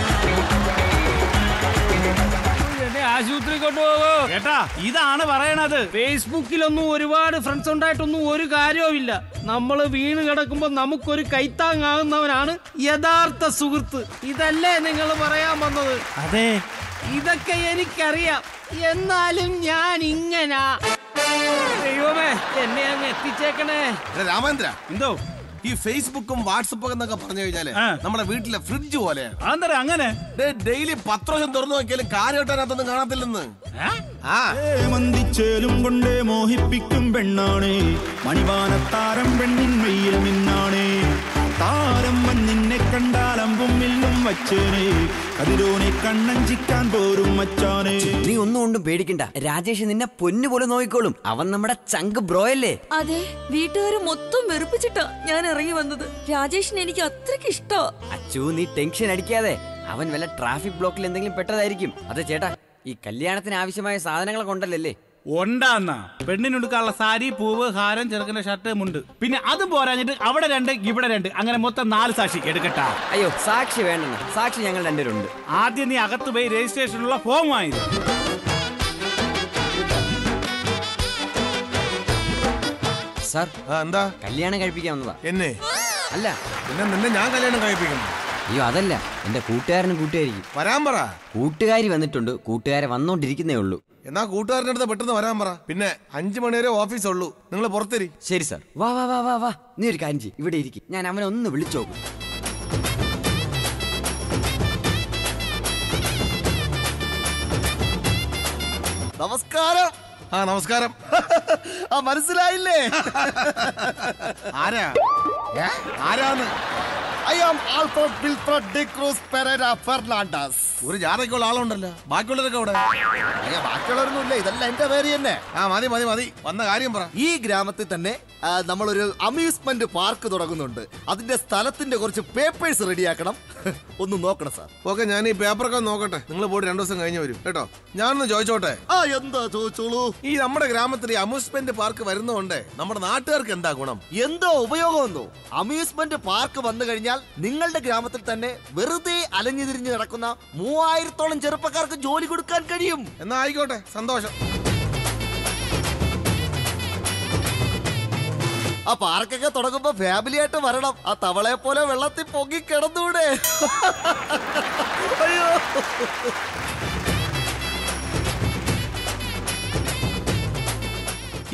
എന്നെ ആശുപത്രി കൊണ്ടുപോകോ കേട്ടാ ഇതാണ് പറയണത് ഫേസ്ബുക്കിലൊന്നും ഒരുപാട് ഫ്രണ്ട്സ് ഉണ്ടായിട്ടൊന്നും ഒരു കാര്യവുമില്ല നമ്മൾ വീണ് കിടക്കുമ്പോൾ നമുക്കൊരു കൈത്താങ്ങാകുന്നവനാണ് യഥാർത്ഥ സുഹൃത്ത് ഇതല്ലേ നിങ്ങൾ പറയാൻ വന്നത് അതെ ഇതൊക്കെ എനിക്കറിയാം എന്നാലും ഞാൻ ഇങ്ങനാ ദൈവമേ എന്നെ അങ്ങ് എത്തിച്ചേക്കണേ എടാ രാമേന്ദ്ര എന്തോ ഈ ഫേസ്ബുക്കും വാട്സപ്പും എന്നൊക്കെ പറഞ്ഞു കഴിഞ്ഞാല് ആ. നമ്മുടെ വീട്ടിലെ ഫ്രിഡ്ജ് പോലെയാണ് അതെന്താ അങ്ങനെ ഡെയിലി പത്രോശം തുറന്നു നോക്കിയാലും കാര്യമായിട്ടതിനകത്തൊന്നും കാണത്തില്ലെന്ന് ആ മന്ദിച്ചേലും കൊണ്ടേ മോഹിപ്പിക്കും പെണ്ണാണേ മണിവാനത്താരം പെണ്ണിൻ മെയ്യിൽ നിന്നാണേ താരം നിന്നെ കണ്ടാൽ അമ്പും മില്ലും വച്ചേനെ കതിരോനെ കണ്ണഞ്ചിക്കാൻ പോരും മച്ചാനേ നീ ഒന്നും കൊണ്ടും പേടിക്കണ്ട രാജേഷ് നിന്നെ പൊന്നു പോലെ നോക്കിക്കോളും അവൻ നമ്മുടെ ചങ്ക് ബ്രോയല്ലേ അതെ വീട്ടുകാർ മൊത്തം വെറുപ്പിച്ചിട്ടാ ഞാൻ ഇറങ്ങി വന്നത് രാജേഷിന് എനിക്ക് അത്രയ്ക്ക് ഇഷ്ടോ അച്ചു നീ ടെൻഷൻ അടിക്കാതെ അവൻ വല്ല ട്രാഫിക് ബ്ലോക്കിൽ എന്തെങ്കിലും പെട്ടതായിരിക്കും അതെ ചേട്ടാ ഈ കല്യാണത്തിന് ആവശ്യമായ സാധനങ്ങളൊക്കെ ഉണ്ടല്ലേ ഉണ്ടാന്ന പെണ്ണിനുടുക്കാനുള്ള സാരി പൂവ് ഹാരം ചെറുക്കന്റെ ഷർട്ട് മുണ്ട് പിന്നെ അതും പോരാഞ്ഞിട്ട് അവിടെ രണ്ട് ഇവിടെ രണ്ട് അങ്ങനെ മൊത്തം നാല് സാക്ഷി എടുക്കട്ടാ അയ്യോ സാക്ഷി വേണ്ടെന്ന് സാക്ഷി ഞങ്ങൾ രണ്ടുപേരുണ്ട് ആദ്യം നീ അകത്ത് പോയി രജിസ്ട്രേഷനുള്ള ഫോം വാങ്ങിയത് സാർ എന്താ കല്യാണം കഴിപ്പിക്കാൻ വന്നതാ എന്നെ അല്ല പിന്നെ നിന്നെ ഞാൻ കല്യാണം കഴിപ്പിക്കണം അയ്യോ അതല്ല എന്റെ കൂട്ടുകാരനും കൂട്ടുകാരിക്കും വരാൻ പറ കൂട്ടുകാരി വന്നിട്ടുണ്ട് കൂട്ടുകാരെ വന്നോണ്ടിരിക്കുന്നേ ഉള്ളൂ എന്നാ കൂട്ടുകാരൻ്റെ അടുത്ത് പെട്ടെന്ന് വരാൻ പറ പിന്നെ അഞ്ചു മണി വരെ ഓഫീസ് ഉള്ളൂ നിങ്ങൾ പുറത്തേരി ശരി സാർ വാ വാ വാ വാ വാ നീ ഒരു കാര്യം ചെയ്യ് ഇവിടെ ഇരിക്കും ഞാൻ അവനെ ഒന്ന് വിളിച്ചു നോക്കും നമസ്കാരം ആ നമസ്കാരം ആ മനസ്സിലായില്ലേ ആരാ ഏ? ആരാന്ന് I am Alfred Wilfred D'Cruz Pereira Fernandez ഒരു ജാഥയ്ക്കുള്ള ആളുണ്ടല്ലോ ബാക്കിയുള്ളവരൊക്കെ അവിടെ അയ്യോ ബാക്കിയുള്ളവരൊന്നും ഇല്ല ഇതല്ല എന്റെ പേര് തന്നെ ആ മതി മതി മതി വന്ന കാര്യം പറ ഈ ഗ്രാമത്തിൽ തന്നെ ആ, നമ്മളൊരു അമ്യൂസ്മെന്റ് പാർക്ക് തുടങ്ങുന്നുണ്ട് അതിന്റെ സ്ഥലത്തിന്റെ കുറച്ച് പേപ്പേഴ്സ് റെഡിയാക്കണം ഒന്ന് നോക്കണം സാർ ഓക്കെ ഞാൻ ഈ പേപ്പറൊക്കെ നോക്കട്ടെ നിങ്ങൾ പോയിട്ട് രണ്ടു ദിവസം കഴിഞ്ഞ് വരും കേട്ടോ ഞാനൊന്ന് ചോദിച്ചോട്ടെ ആ എന്താ ചോദിച്ചോളൂ ഈ നമ്മുടെ ഗ്രാമത്തിൽ ഈ അമ്യൂസ്മെന്റ് പാർക്ക് വരുന്നതുകൊണ്ട് നമ്മുടെ നാട്ടുകാർക്ക് എന്താ ഗുണം എന്തോ ഉപയോഗമെന്നോ അമ്യൂസ്മെന്റ് പാർക്ക് വന്നു കഴിഞ്ഞാൽ നിങ്ങളുടെ ഗ്രാമത്തിൽ തന്നെ വെറുതെ അലഞ്ഞു തിരിഞ്ഞ് നടക്കുന്ന മൂവായിരത്തോളം ചെറുപ്പക്കാർക്ക് ജോലി കൊടുക്കാൻ കഴിയും എന്നാ ആയിക്കോട്ടെ സന്തോഷം ആ പാർക്കൊക്കെ തുടങ്ങുമ്പോ ഫാമിലി ആയിട്ട് വരണം ആ തവളയെ പോലെ വെള്ളത്തിൽ പൊങ്ങി കിടന്നൂടെ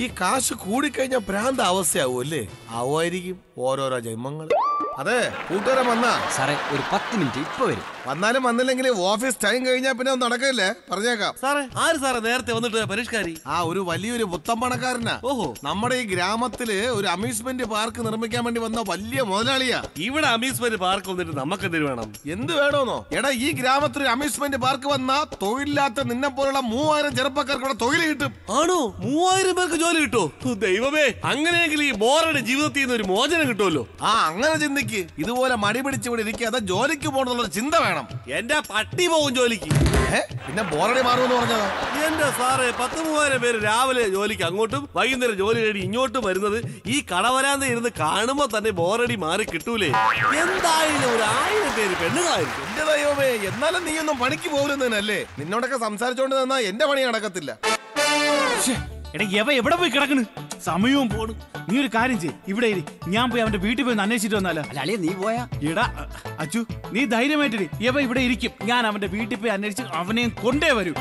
ഈ കാശ് കൂടിക്കഴിഞ്ഞാൽ ഭ്രാന്ത അവസ്ഥയാവും അല്ലേ ആവുമായിരിക്കും ഓരോരോ ജന്മങ്ങൾ അതെ കൂട്ടുകാരൻ വന്നാ സാറേ ഒരു പത്ത് മിനിറ്റ് ഇപ്പൊ വരും വന്നാലും വന്നില്ലെങ്കിൽ ഓഫീസ് ടൈം കഴിഞ്ഞാൽ പിന്നെ ഒന്നും നടക്കില്ലേ പറഞ്ഞേക്കാം സാറേ ആര് സാറേ നേരത്തെ വന്നിട്ട് പരിഷ്കാരി ആ ഒരു വലിയൊരു പുത്തൻ പണക്കാരനാ ഓഹോ നമ്മുടെ ഈ ഗ്രാമത്തില് ഒരു അമ്യൂസ്മെന്റ് പാർക്ക് നിർമ്മിക്കാൻ വേണ്ടി വന്ന വലിയ മുതലാളിയാ ഇവിടെ അമ്യൂസ്മെന്റ് പാർക്ക് വന്നിട്ട് നമുക്ക് എന്തിനു വേണം എന്ത് വേണോന്നോ എടാ ഈ ഗ്രാമത്തിൽ ഒരു അമ്യൂസ്മെന്റ് പാർക്ക് വന്ന തൊഴിലില്ലാത്ത നിന്നെ പോലുള്ള മൂവായിരം ചെറുപ്പക്കാർക്ക് ഇവിടെ തൊഴിൽ കിട്ടും ആണോ മൂവായിരം പേർക്ക് ജോലി കിട്ടോ ദൈവമേ അങ്ങനെയെങ്കിൽ ഈ ബോറയുടെ ജീവിതത്തിൽ നിന്ന് ഒരു മോചനം കിട്ടുമല്ലോ ആ അങ്ങനെ ചിന്തിക്ക് ഇതുപോലെ മടി പിടിച്ച് ഇവിടെ ഇരിക്കാതെ ജോലിക്ക് പോകണമെന്നുള്ള ചിന്ത വേണം എന്റെ പട്ടി പോകും ജോലിക്ക് പിന്നെ ബോറടി മാറുമെന്ന് പറഞ്ഞതാ എന്റെ സാറേ പത്ത് മൂവായിരം പേര് രാവിലെ ജോലിക്ക് അങ്ങോട്ടും വൈകുന്നേരം ജോലി കഴിഞ്ഞ് ഇങ്ങോട്ടും വരുന്നത് ഈ കടവരാന്ത ഇരുന്ന് കാണുമ്പോ തന്നെ ബോറടി മാറി കിട്ടൂലേ എന്തായാലും ഒരു ആയിരം പേര് പെണ്ണുങ്ങളായിരിക്കും എന്റെ ദൈവമേ എന്നാലും നീ ഒന്നും പണിക്ക് പോരുന്നതിനല്ലേ നിന്നോടൊക്കെ സംസാരിച്ചോണ്ട് നിന്നാ എന്റെ പണി നടക്കത്തില്ല എടാ എവ എവിടെ പോയി കിടക്കണ് സമയവും പോണു നീ ഒരു കാര്യം ചെയ്യ് ഇവിടെ ഇരി ഞാൻ പോയി അവന്റെ വീട്ടിൽ പോയി ഒന്ന് അന്വേഷിച്ചിട്ട് വന്നാലോ അല്ല നീ പോയാ എടാ അച്ചു നീ ധൈര്യമായിട്ടിരി എവ ഇവിടെ ഇരിക്കും ഞാൻ അവന്റെ വീട്ടിൽ പോയി അന്വേഷിച്ച് അവനെയും കൊണ്ടേ വരൂ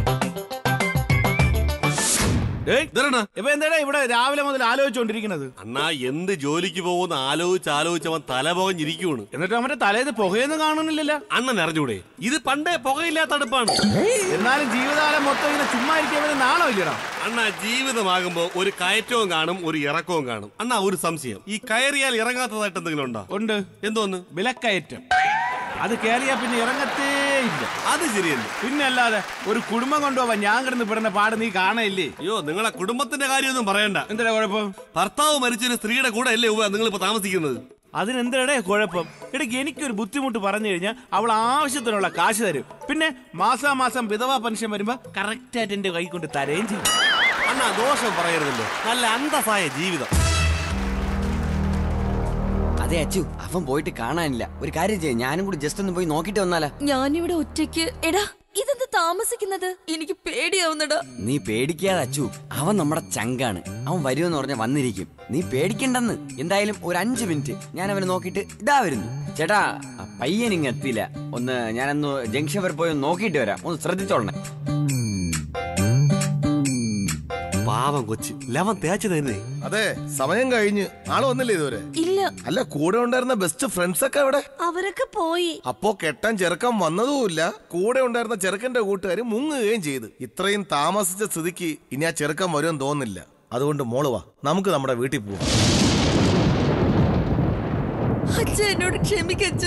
ഇവ എന്താടാ ഇവിടെ രാവിലെ മുതൽ ആലോചിച്ചുകൊണ്ടിരിക്കുന്നത് അണ്ണാ എന്ത് ജോലിക്ക് പോകുന്ന ആലോചിച്ച് ആലോചിച്ച് അവൻ തല പുകഞ്ഞിരിക്കുവാണ് എന്നിട്ട് അവന്റെ തലേന്ന് പുകയൊന്നും കാണുന്നില്ലല്ലോ അണ്ണൻ അറിഞ്ഞൂടെ ഇത് പണ്ടേ പുകയില്ലാത്ത അടുപ്പാണ് എന്നാലും ജീവിതകാലം മൊത്തം ഇങ്ങനെ ചുമ്മാ ഇരിക്കാൻ നാണോ ഇല്ലടാ അണ്ണാ ജീവിതമാകുമ്പോ ഒരു കയറ്റവും കാണും ഒരു ഇറക്കവും കാണും അണ്ണാ ഒരു സംശയം ഈ കയറിയാൽ ഇറങ്ങാത്തതായിട്ട് എന്തെങ്കിലും ഉണ്ടോ ഉണ്ട് എന്തോന്ന് വിലക്കയറ്റം അത് കയറിയാ പിന്നെ ഇറങ്ങത്തേ ഇല്ല അത് ശരിയല്ലേ പിന്നെ അല്ലാതെ ഒരു കുടുംബം കൊണ്ടുപോവാൻ ഞാൻ കിടന്ന് പെടുന്ന പാട് നീ കാണയില്ലേ അയ്യോ നിങ്ങളെ കുടുംബത്തിന്റെ കാര്യമൊന്നും പറയണ്ട എന്താ കുഴപ്പം ഭർത്താവ് മരിച്ചൊരു സ്ത്രീയുടെ കൂടെ അല്ലേ നിങ്ങൾ ഇപ്പൊ താമസിക്കുന്നത് അതിനെന്തടേ കുഴപ്പം ഇടയ്ക്ക് എനിക്കൊരു ബുദ്ധിമുട്ട് പറഞ്ഞു കഴിഞ്ഞാൽ അവൾ ആവശ്യത്തിനുള്ള കാശ് തരും പിന്നെ മാസാമാസം വിധവാ പെൻഷൻ വരുമ്പോ കറക്റ്റ് ആയിട്ട് എന്റെ കൈ കൊണ്ട് തരുകയും ചെയ്യും അണ്ണാ ദോഷം പറയരുതല്ലോ നല്ല അന്തസ്സായ ജീവിതം അതെ അച്ചു അവൻ പോയിട്ട് കാണാനില്ല ഒരു കാര്യം ചെയ്യും ഞാനും കൂടി ജസ്റ്റ് ഒന്ന് പോയി നോക്കിട്ട് വന്നാലാ ഞാനിവിടെ ഒറ്റയ്ക്ക് എടാ ഇതെന്ത് താമസിക്കുന്നത് എനിക്ക് പേടിയാവുന്നടാ നീ പേടിക്കാതെ അച്ചു അവൻ നമ്മുടെ ചങ്കാണ് അവൻ വരുമെന്ന് പറഞ്ഞ വന്നിരിക്കും നീ പേടിക്കണ്ടെന്ന് എന്തായാലും ഒരു അഞ്ചു മിനിറ്റ് ഞാൻ അവനെ നോക്കിയിട്ട് ഇതാ വരുന്നു ചേട്ടാ ആ പയ്യൻ ഇങ്ങ് എത്തിയില്ല ഒന്ന് ഞാനൊന്ന് ജംഗ്ഷൻ വരെ പോയി ഒന്ന് നോക്കിയിട്ട് വരാം ഒന്ന് ശ്രദ്ധിച്ചോളണേ പാവം കൊച്ചു ലവൻ തേച്ചു തന്നെ അതെ സമയം കഴിഞ്ഞ് ആള് വന്നില്ലേ ഇതുവരെ ഇല്ല അല്ല കൂടെ ഉണ്ടായിരുന്ന ബെസ്റ്റ് ഫ്രണ്ട്സ് ഒക്കെ എവിടെ അവരൊക്കെ പോയി അപ്പോ കെട്ടാൻ ചെറുക്കൻ വന്നതുമില്ല കൂടെ ഉണ്ടായിരുന്ന ചെറുക്കന്റെ കൂട്ടുകാർ മുങ്ങുകയും ചെയ്തു ഇത്രയും താമസിച്ച സ്ഥിതിക്ക് ഇനി ആ ചെറുക്കൻ വരുമെന്ന് തോന്നുന്നില്ല അതുകൊണ്ട് മോള് വാ നമുക്ക് നമ്മുടെ വീട്ടിൽ പോവാം അച്ഛ എന്നോട് ക്ഷമിക്കച്ച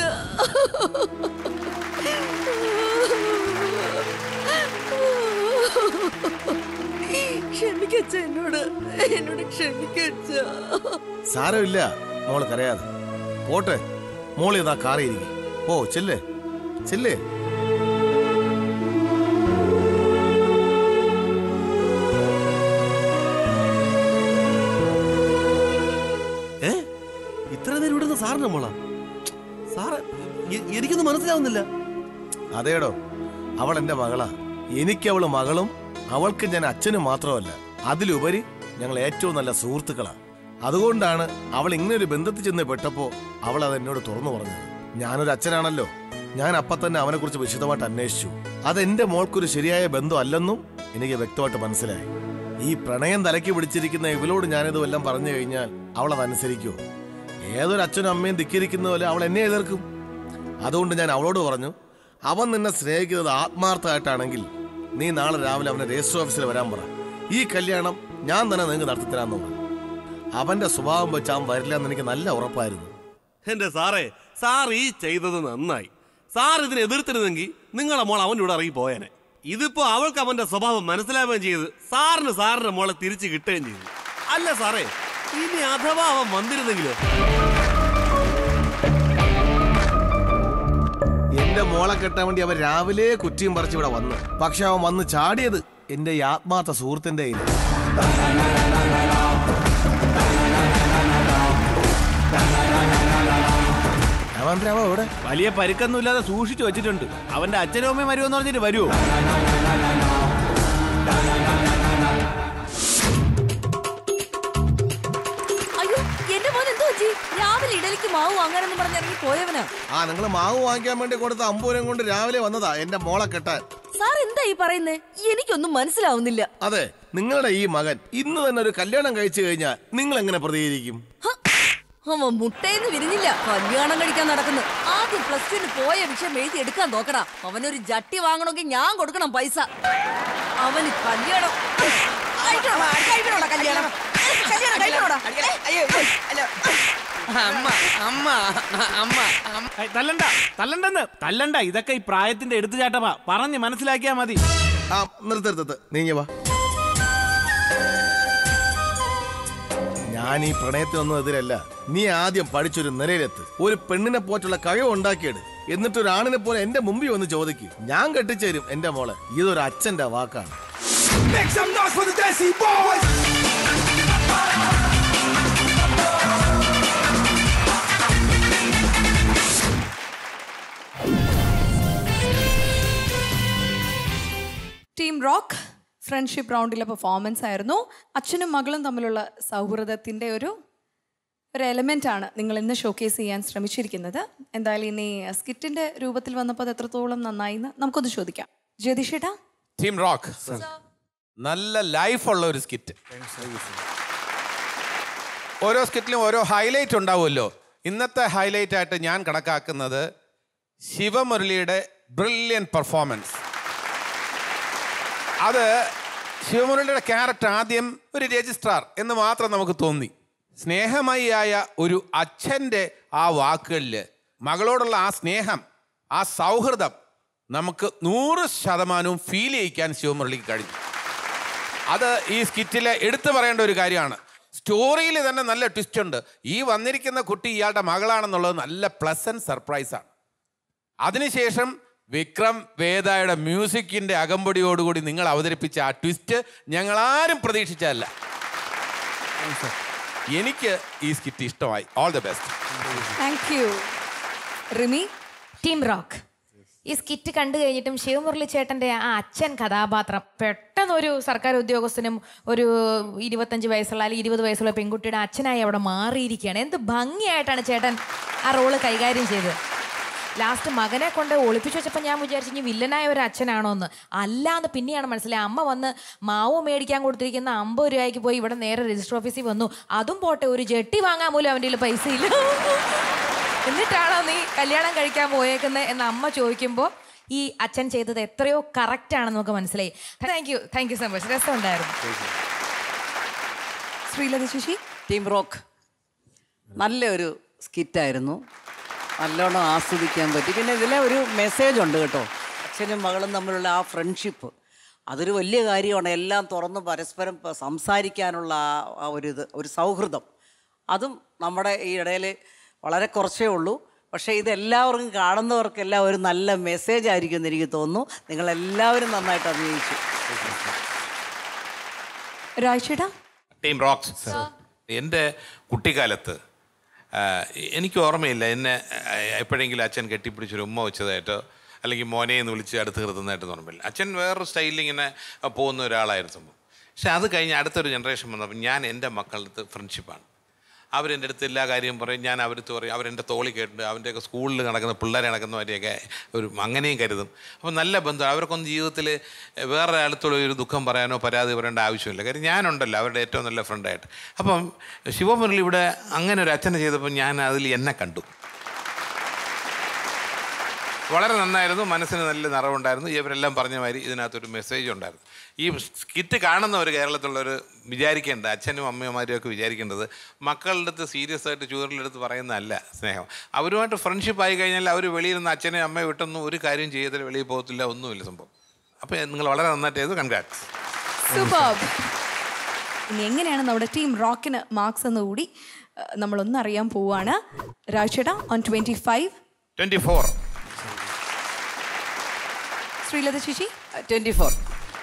ക്ഷമിക്കച്ച എന്നോട് എന്നോട് ക്ഷമിക്കച്ച സാരമില്ല മോള് കരയാതെ പോട്ടെ മോള് ഇതാ കാറിയിരിക്കും ഓ ചെല്ലേ ചെല്ലേ ഏ ഇത്ര നേരം ഇവിടുന്ന് സാറിന് മോളാ സാറ് എ- എനിക്കൊന്നും മനസ്സിലാവുന്നില്ല അതേടോ അവൾ എന്റെ മകളാ എനിക്ക് അവള് മകളും അവൾക്ക് ഞാൻ അച്ഛനും മാത്രമല്ല അതിലുപരി ഞങ്ങൾ ഏറ്റവും നല്ല സുഹൃത്തുക്കളാ അതുകൊണ്ടാണ് അവൾ ഇങ്ങനെ ഒരു ബന്ധത്തിൽ ചെന്ന് പെട്ടപ്പോ അവൾ അത് എന്നോട് തുറന്നു പറഞ്ഞത് ഞാനൊരു അച്ഛനാണല്ലോ ഞാൻ അപ്പൊ തന്നെ അവനെ കുറിച്ച് വിശദമായിട്ട് അന്വേഷിച്ചു അത് എന്റെ മോൾക്കൊരു ശരിയായ ബന്ധം അല്ലെന്നും എനിക്ക് വ്യക്തമായിട്ട് മനസ്സിലായി ഈ പ്രണയം തലയ്ക്ക് പിടിച്ചിരിക്കുന്ന ഇവളോട് ഞാനിത് വല്ലതും പറഞ്ഞു കഴിഞ്ഞാൽ അവൾ അത് അനുസരിക്കുമോ ഏതൊരു അച്ഛനും അമ്മയും ധിക്കരിക്കുന്ന പോലെ അവൾ എന്നെ എതിർക്കും അതുകൊണ്ട് ഞാൻ അവളോട് പറഞ്ഞു അവൻ നിന്നെ സ്നേഹിക്കുന്നത് ആത്മാർത്ഥമായിട്ടാണെങ്കിൽ നീ നാളെ രാവിലെ അവനെ രജിസ്റ്റർ ഓഫീസിൽ വരാൻ പറ ഈ കല്യാണം ഞാൻ തന്നെ നിങ്ങൾക്ക് നടത്തിത്തരാന്ന് പറഞ്ഞു അവന്റെ സ്വഭാവം വെച്ച് അവൻ വരില്ല എന്ന് എനിക്ക് നല്ല ഉറപ്പായിരുന്നു എന്റെ സാറേ സാർ ഈ ചെയ്തത് നന്നായി സാർ ഇതിനെ എതിർത്തിരുന്നെങ്കിൽ നിങ്ങളെ മോൾ അവൻ്റെ കൂടെ ഇറങ്ങി പോയേനെ ഇതിപ്പോ അവൾക്ക് അവന്റെ സ്വഭാവം മനസ്സിലാവുകയും ചെയ്ത് സാറിന് സാറിന്റെ മോളെ തിരിച്ചു കിട്ടുകയും ചെയ്തു അല്ല സാറേ ഇനി അഥവാ അവൻ വന്നിരുന്നെങ്കിലോ എന്റെ മോളെ കെട്ടാൻ വേണ്ടി അവൻ രാവിലെ കുറ്റിയും പറിച്ച് ഇവിടെ വന്നു പക്ഷെ അവൻ വന്ന് ചാടിയത് എന്റെ ഈ ആത്മാർത്ഥ സുഹൃത്തിന്റെ കയ്യിൽ എവിടെ വലിയ പരിക്കൊന്നും ഇല്ലാതെ സൂക്ഷിച്ചു വെച്ചിട്ടുണ്ട് അവന്റെ അച്ഛനും അമ്മയും വരുമെന്ന് പറഞ്ഞിട്ട് വരുമോ അയ്യോ എന്റെ മോൻ എന്തോ പറ്റി രാവിലെ ഇഡലിക്ക് മാവ് വാങ്ങാനെന്ന് പറഞ്ഞിറങ്ങി പോയവനാ ആ നിങ്ങൾ മാവ് വാങ്ങിക്കാൻ വേണ്ടി കൊടുത്ത അമ്പൂരം കൊണ്ട് രാവിലെ വന്നതാ എന്റെ മോളെ കെട്ടാൻ സാർ എന്താ ഈ പറയുന്നേ എനിക്കൊന്നും മനസ്സിലാവുന്നില്ല അതെ നിങ്ങളുടെ ഈ മകൻ ഇന്ന് തന്നെ ഒരു കല്യാണം കഴിച്ചു കഴിഞ്ഞാൽ നിങ്ങൾ എങ്ങനെ പ്രതികരിക്കും അവൻ മുട്ടേന്ന് വിരിഞ്ഞില്ല കല്യാണം കഴിക്കാൻ നടക്കുന്നു ആദ്യം പ്ലസ് ടുവിന് പോയ വിഷയം എഴുതി എടുക്കാൻ നോക്കടാ അവനൊരു ജട്ടി വാങ്ങണമെങ്കിൽ ഞാൻ കൊടുക്കണം പൈസ അവന് കല്യാണം കഴിക്കണോടാ, കഴിക്കണോടാ കല്യാണം കല്യാണം കഴിക്കണോടാ അമ്മ അമ്മ അമ്മ അമ്മ ഏയ്, തല്ലണ്ട തല്ലണ്ടെന്ന് തല്ലണ്ട ഇതൊക്കെ ഈ പ്രായത്തിന്റെ എടുത്തുചാട്ടമാ പറഞ്ഞ് മനസ്സിലാക്കിയാ മതി ആ നിർത്തരുത്തത് നീങ്ങി വാ ഞാൻ ഈ പ്രണയത്തിനൊന്നും എതിരല്ല നീ ആദ്യം പഠിച്ചൊരു നിലയിലെത്ത് ഒരു പെണ്ണിനെ പോറ്റുള്ള കഴിവ് ഉണ്ടാക്കിയെട് എന്നിട്ട് ഒരു ആണിനെ പോലെ എന്റെ മുമ്പിൽ വന്ന് ചോദിക്കും ഞാൻ കെട്ടിച്ചേരും എന്റെ മോളെ ഇതൊരു അച്ഛന്റെ വാക്കാണ് Make some noise for the Desi Boys! Team rock friendship റൗണ്ടിലെ പെർഫോമൻസ് ആയിരുന്നു അച്ഛനും മകളും തമ്മിലുള്ള സൗഹൃദത്തിൻ്റെ ഒരു ഒരു എലമെൻ്റ് ആണ് നിങ്ങൾ ഇന്ന് ഷോക്കേസ് ചെയ്യാൻ ശ്രമിച്ചിരിക്കുന്നത് എന്തായാലും ഇനി സ്കിറ്റിൻ്റെ രൂപത്തിൽ വന്നപ്പോൾ അത് എത്രത്തോളം നന്നായി എന്ന് നമുക്കൊന്ന് ചോദിക്കാം ജ്യോതിഷേട്ടാ ടീം റോക്ക് നല്ല ലൈഫ് ഉള്ള ഒരു സ്കിറ്റ് ഓരോ സ്കിറ്റിലും ഓരോ ഹൈലൈറ്റ് ഉണ്ടാവുമല്ലോ ഇന്നത്തെ ഹൈലൈറ്റ് ആയിട്ട് ഞാൻ കണക്കാക്കുന്നത് ശിവമുരളിയുടെ ബ്രില്യൻ പെർഫോമൻസ് അത് ശിവമുരളിയുടെ ക്യാരക്ടർ ആദ്യം ഒരു രജിസ്ട്രാർ എന്ന് മാത്രം നമുക്ക് തോന്നി സ്നേഹമയിയായ ഒരു അച്ഛൻ്റെ ആ വാക്കുകളിൽ മകളോടുള്ള ആ സ്നേഹം ആ സൗഹൃദം നമുക്ക് നൂറ് ശതമാനവും ഫീൽ ചെയ്യിക്കാൻ ശിവമുരളിക്ക് കഴിഞ്ഞു അത് ഈ സ്കിറ്റിലെ എടുത്തു പറയേണ്ട ഒരു കാര്യമാണ് സ്റ്റോറിയിൽ തന്നെ നല്ല ട്വിസ്റ്റ് ഉണ്ട് ഈ വന്നിരിക്കുന്ന കുട്ടി ഇയാളുടെ മകളാണെന്നുള്ളത് നല്ല പ്ലസന്റ് സർപ്രൈസാണ് അതിനുശേഷം വിക്രം വേദയുടെ മ്യൂസിക്കിന്റെ അകമ്പടിയോടുകൂടി നിങ്ങൾ അവതരിപ്പിച്ച ആ ട്വിസ്റ്റ് ഞങ്ങൾ ആരും പ്രതീക്ഷിച്ചതല്ല എനിക്ക് ഈ സ്കിറ്റ് ഇഷ്ടമായി all the best thank you Rimi team rock ഈ സ്കിറ്റ് കണ്ടു കഴിഞ്ഞിട്ടും ശിവമുരളി ചേട്ടന്റെ ആ അച്ഛൻ കഥാപാത്രം പെട്ടെന്ന് ഒരു സർക്കാർ ഉദ്യോഗസ്ഥനും ഒരു ഇരുപത്തഞ്ച് വയസ്സുള്ള അല്ലെങ്കിൽ ഇരുപത് വയസ്സുള്ള പെൺകുട്ടിയുടെ അച്ഛനായി അവിടെ മാറിയിരിക്കുകയാണ് എന്ത് ഭംഗിയായിട്ടാണ് ചേട്ടൻ ആ റോള് കൈകാര്യം ചെയ്തത് ലാസ്റ്റ് മകനെ കൊണ്ട് ഒളിപ്പിച്ചു വെച്ചപ്പോൾ ഞാൻ വിചാരിച്ചു ഇനി വില്ലനായ ഒരു അച്ഛനാണോ എന്ന് അല്ലാന്ന് പിന്നെയാണ് മനസ്സിലായി അമ്മ വന്ന് മാവ് മേടിക്കാൻ കൊടുത്തിരിക്കുന്ന അമ്പത് രൂപയ്ക്ക് പോയി ഇവിടെ നേരെ രജിസ്റ്റർ ഓഫീസിൽ വന്നു അതും പോട്ടെ ഒരു ജെട്ടി വാങ്ങാൻ പോലും അവൻ്റെ കയ്യിൽ പൈസ ഇല്ല എന്നിട്ടാണോ നീ കല്യാണം കഴിക്കാൻ പോയേക്കുന്നത് എന്ന് അമ്മ ചോദിക്കുമ്പോൾ ഈ അച്ഛൻ ചെയ്തത് എത്രയോ കറക്റ്റ് ആണെന്ന് നമുക്ക് മനസ്സിലായി thank you thank you so much രസമുണ്ടായിരുന്നു ശ്രീലത ശശി ടീം റോക്ക് നല്ലൊരു സ്കിറ്റായിരുന്നു നല്ലോണം ആസ്വദിക്കാൻ പറ്റി പിന്നെ ഇതിലെ ഒരു മെസ്സേജ് ഉണ്ട് കേട്ടോ അച്ഛനും മകളും തമ്മിലുള്ള ആ ഫ്രണ്ട്ഷിപ്പ് അതൊരു വലിയ കാര്യമാണ് എല്ലാം തുറന്ന് പരസ്പരം പ- സംസാരിക്കാനുള്ള ആ ആ ഒരു ഇത് ഒരു സൗഹൃദം അതും നമ്മുടെ ഈ ഇടയിൽ വളരെ കുറച്ചേ ഉള്ളൂ പക്ഷേ ഇത് എല്ലാവർക്കും കാണുന്നവർക്കെല്ലാം ഒരു നല്ല മെസ്സേജ് ആയിരിക്കും എന്ന് എനിക്ക് തോന്നുന്നു നിങ്ങളെല്ലാവരും നന്നായിട്ട് അഭിനയിച്ചു രാജേട്ടാ ടീം റോക്സ് എൻ്റെ കുട്ടിക്കാലത്ത് ആ, എനിക്ക് ഓർമ്മയില്ല എന്നെ ആ, എപ്പോഴെങ്കിലും അച്ഛൻ കെട്ടിപ്പിടിച്ചൊരു ഉമ്മ വെച്ചതായിട്ടോ അല്ലെങ്കിൽ മോനെ എന്ന് വിളിച്ച് അടുത്ത് നിർത്തുന്നതായിട്ട് ഓർമ്മയില്ല അച്ഛൻ വേറൊരു സ്റ്റൈലിൽ ഇങ്ങനെ പോകുന്ന ഒരാളായിരുന്നു സംഭവം പക്ഷെ അത് കഴിഞ്ഞ് അടുത്തൊരു ജനറേഷൻ വന്നപ്പോൾ ഞാൻ എൻ്റെ മക്കളുടെ അടുത്ത് ഫ്രണ്ട്ഷിപ്പാണ് അവരെൻ്റെ അടുത്ത് എല്ലാ കാര്യവും പറയും ഞാൻ അവരടുത്ത് പറയും അവരെൻ്റെ തോളി കേട്ടിട്ടുണ്ട് അവൻ്റെയൊക്കെ സ്കൂളിൽ നടക്കുന്ന പിള്ളേരെ നടക്കുന്നവരെയൊക്കെ ഒരു അങ്ങനെയും കരുതും അപ്പോൾ നല്ല ബന്ധം അവർക്കൊന്നും ജീവിതത്തിൽ വേറെ അടുത്തുള്ള ഒരു ദുഃഖം പറയാനോ പരാതി പറയേണ്ട ആവശ്യമില്ല കാര്യം ഞാനുണ്ടല്ലോ അവരുടെ ഏറ്റവും നല്ല ഫ്രണ്ടായിട്ട് അപ്പം ശിവമുരളി ഇവിടെ അങ്ങനെ ഒരു അച്ഛനെ ചെയ്തപ്പോൾ ഞാൻ അതിൽ എന്നെ കണ്ടു വളരെ നന്നായിരുന്നു മനസ്സിന് നല്ല നിറവുണ്ടായിരുന്നു ഇവരെല്ലാം പറഞ്ഞ മാതിരി ഇതിനകത്തൊരു മെസ്സേജ് ഉണ്ടായിരുന്നു ഈ സ്കിറ്റ് കാണുന്നവർ കേരളത്തിലുള്ളവർ വിചാരിക്കേണ്ട അച്ഛനും അമ്മമാരും ഒക്കെ വിചാരിക്കേണ്ടത് മക്കളുടെ അടുത്ത് സീരിയസ് ആയിട്ട് ചൂരലെടുത്ത് പറയുന്നതല്ല സ്നേഹം അവരുമായിട്ട് ഫ്രണ്ട്ഷിപ്പ് ആയി കഴിഞ്ഞാൽ അവർ വെളിയിൽ നിന്ന് അച്ഛനെയും അമ്മയും വിട്ടൊന്നും ഒരു കാര്യം ചെയ്യത്തില്ല വെളിയിൽ പോകത്തില്ല ഒന്നുമില്ല സംഭവം അപ്പോൾ നിങ്ങൾ വളരെ നന്നായിട്ട് ചെയ്തു കൺഗ്രാറ്റ്സ് സൂപ്പർ ഇനി എങ്ങനെയാണ് നമ്മുടെ ടീം റോക്കിന് മാർക്സ് എന്ന് കൂടി അഹ്, നമ്മളൊന്ന് അറിയാൻ പോവാണ് രാജേട്ടാ on twenty five twenty four Sreelatha Sasi twenty four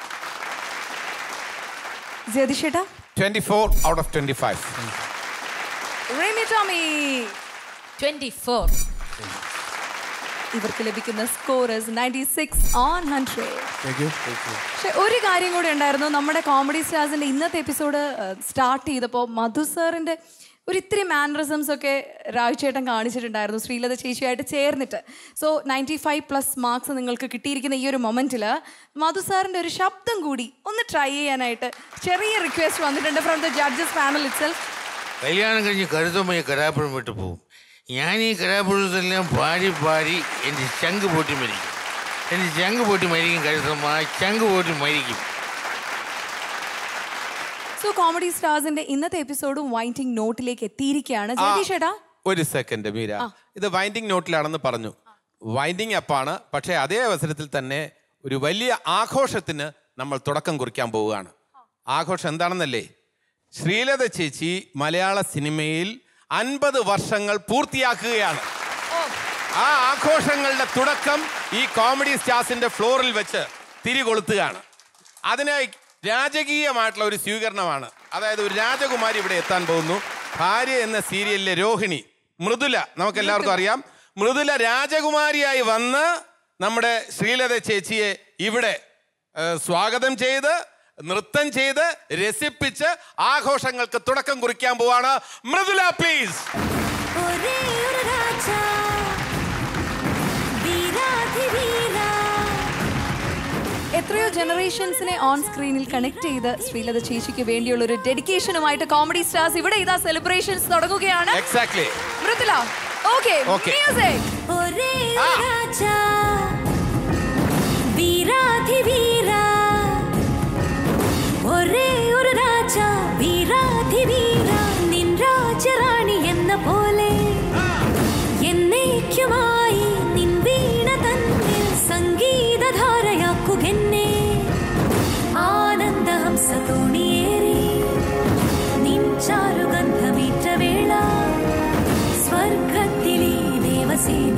ജയതിഷേട്ടാ twenty four out of twenty five Remi Tomy twenty four ഇവർക്ക് ലഭിക്കുന്ന score ninety six on hundred പക്ഷെ ഒരു കാര്യം കൂടി ഉണ്ടായിരുന്നു നമ്മുടെ കോമഡി സ്റ്റാർസിന്റെ ഇന്നത്തെ എപ്പിസോഡ് സ്റ്റാർട്ട് ചെയ്തപ്പോൾ മധു സാറിന്റെ ഒരു ഇത്തിരി മാനറിസംസ് ഒക്കെ രാജുചേട്ടൻ കാണിച്ചിട്ടുണ്ടായിരുന്നു ശ്രീലത ചേച്ചിയായിട്ട് ചേർന്നിട്ട് so ninety five plus marks നിങ്ങൾക്ക് കിട്ടിയിരിക്കുന്ന ഈ ഒരു മൊമെന്റിൽ മധു സാറിൻ്റെ ഒരു ശബ്ദം കൂടി ഒന്ന് ട്രൈ ചെയ്യാനായിട്ട് ചെറിയ റിക്വസ്റ്റ് വന്നിട്ടുണ്ട് ഫ്രം ദ ജഡ്ജസ് പാനൽ ഇറ്റ് കല്യാണം കഴിഞ്ഞ് കരുത്തുമ്മയെ കരാപ്പുഴം വിട്ടു പോകും ഞാൻ ഈ കരാപ്പുഴത്തെല്ലാം പാടി പാടി എൻ്റെ ചങ്ക് പൊട്ടി മരിക്കും എൻ്റെ ചങ്ക് പൊട്ടി മരിക്കും കരുത്തമ്മ ചങ്ക് പൊട്ടി മരിക്കും സോ കോമഡി സ്റ്റാർസിന്റെ ഇന്നത്തെ എപ്പിസോഡും വൈൻഡിങ് നോട്ടിലേക്ക് എത്തിയിരിക്കുകയാണ് ജഗദീഷ് ചേട്ടാ ഒരു സെക്കൻഡ് മീര ഇത് വൈൻഡിങ് നോട്ടിലാണെന്ന് പറഞ്ഞു വൈൻഡിങ് അപ്പാണ് പക്ഷേ അതേ അവസരത്തിൽ തന്നെ ഒരു വലിയ ആഘോഷത്തിന് നമ്മൾ തുടക്കം കുറിക്കാൻ പോവുകയാണ് ആഘോഷം എന്താണെന്നല്ലേ ശ്രീലത ചേച്ചി മലയാള സിനിമയിൽ അൻപത് വർഷങ്ങൾ പൂർത്തിയാക്കുകയാണ് ആ ആഘോഷങ്ങളുടെ തുടക്കം ഈ കോമഡി സ്റ്റാർസിന്റെ ഫ്ലോറിൽ വെച്ച് തിരികൊളുത്തുകയാണ് അതിനായി രാജകീയമായിട്ടുള്ള ഒരു സ്വീകരണമാണ് അതായത് ഒരു രാജകുമാരി ഇവിടെ എത്താൻ പോകുന്നു ഭാര്യ എന്ന സീരിയലിലെ രോഹിണി മൃദുല നമുക്ക് എല്ലാവർക്കും അറിയാം മൃദുല രാജകുമാരിയായി വന്ന് നമ്മുടെ ശ്രീലത ചേച്ചിയെ ഇവിടെ ഏഹ്, സ്വാഗതം ചെയ്ത് നൃത്തം ചെയ്ത് രസിപ്പിച്ച് ആഘോഷങ്ങൾക്ക് തുടക്കം കുറിക്കാൻ പോവാണ് മൃദുല പ്ലീസ് ഒരേ ഒരു രാജ വീരാധിവീര എത്രയോ ജനറേഷൻസിനെ ഓൺ സ്ക്രീനിൽ കണക്ട് ചെയ്ത് ശ്രീലത ചേച്ചിക്ക് വേണ്ടിയുള്ള ഒരു ഡെഡിക്കേഷനുമായിട്ട് കോമഡി സ്റ്റാർസ് ഇവിടെ ഇതാ സെലിബ്രേഷൻസ് തുടങ്ങുകയാണ് exactly Mridula okay Okay. Music ഒരേ ഒരു രാജ വീരാധിവീര ഒരേ ഒരു രാജ വീരാധിവീര നിൻ രാജറാണി എന്ന പോലെ എന്നേക്കുമായി നിൻ വീണ തന്നിൽ സംഗീതധാരയാക്കുകെന്നെ ആനന്ദഹംസ തോണിയേറി നിൻ ചാരുഗന്ധമീറ്റ വേള സ്വർഗത്തിലെ ദേവസേന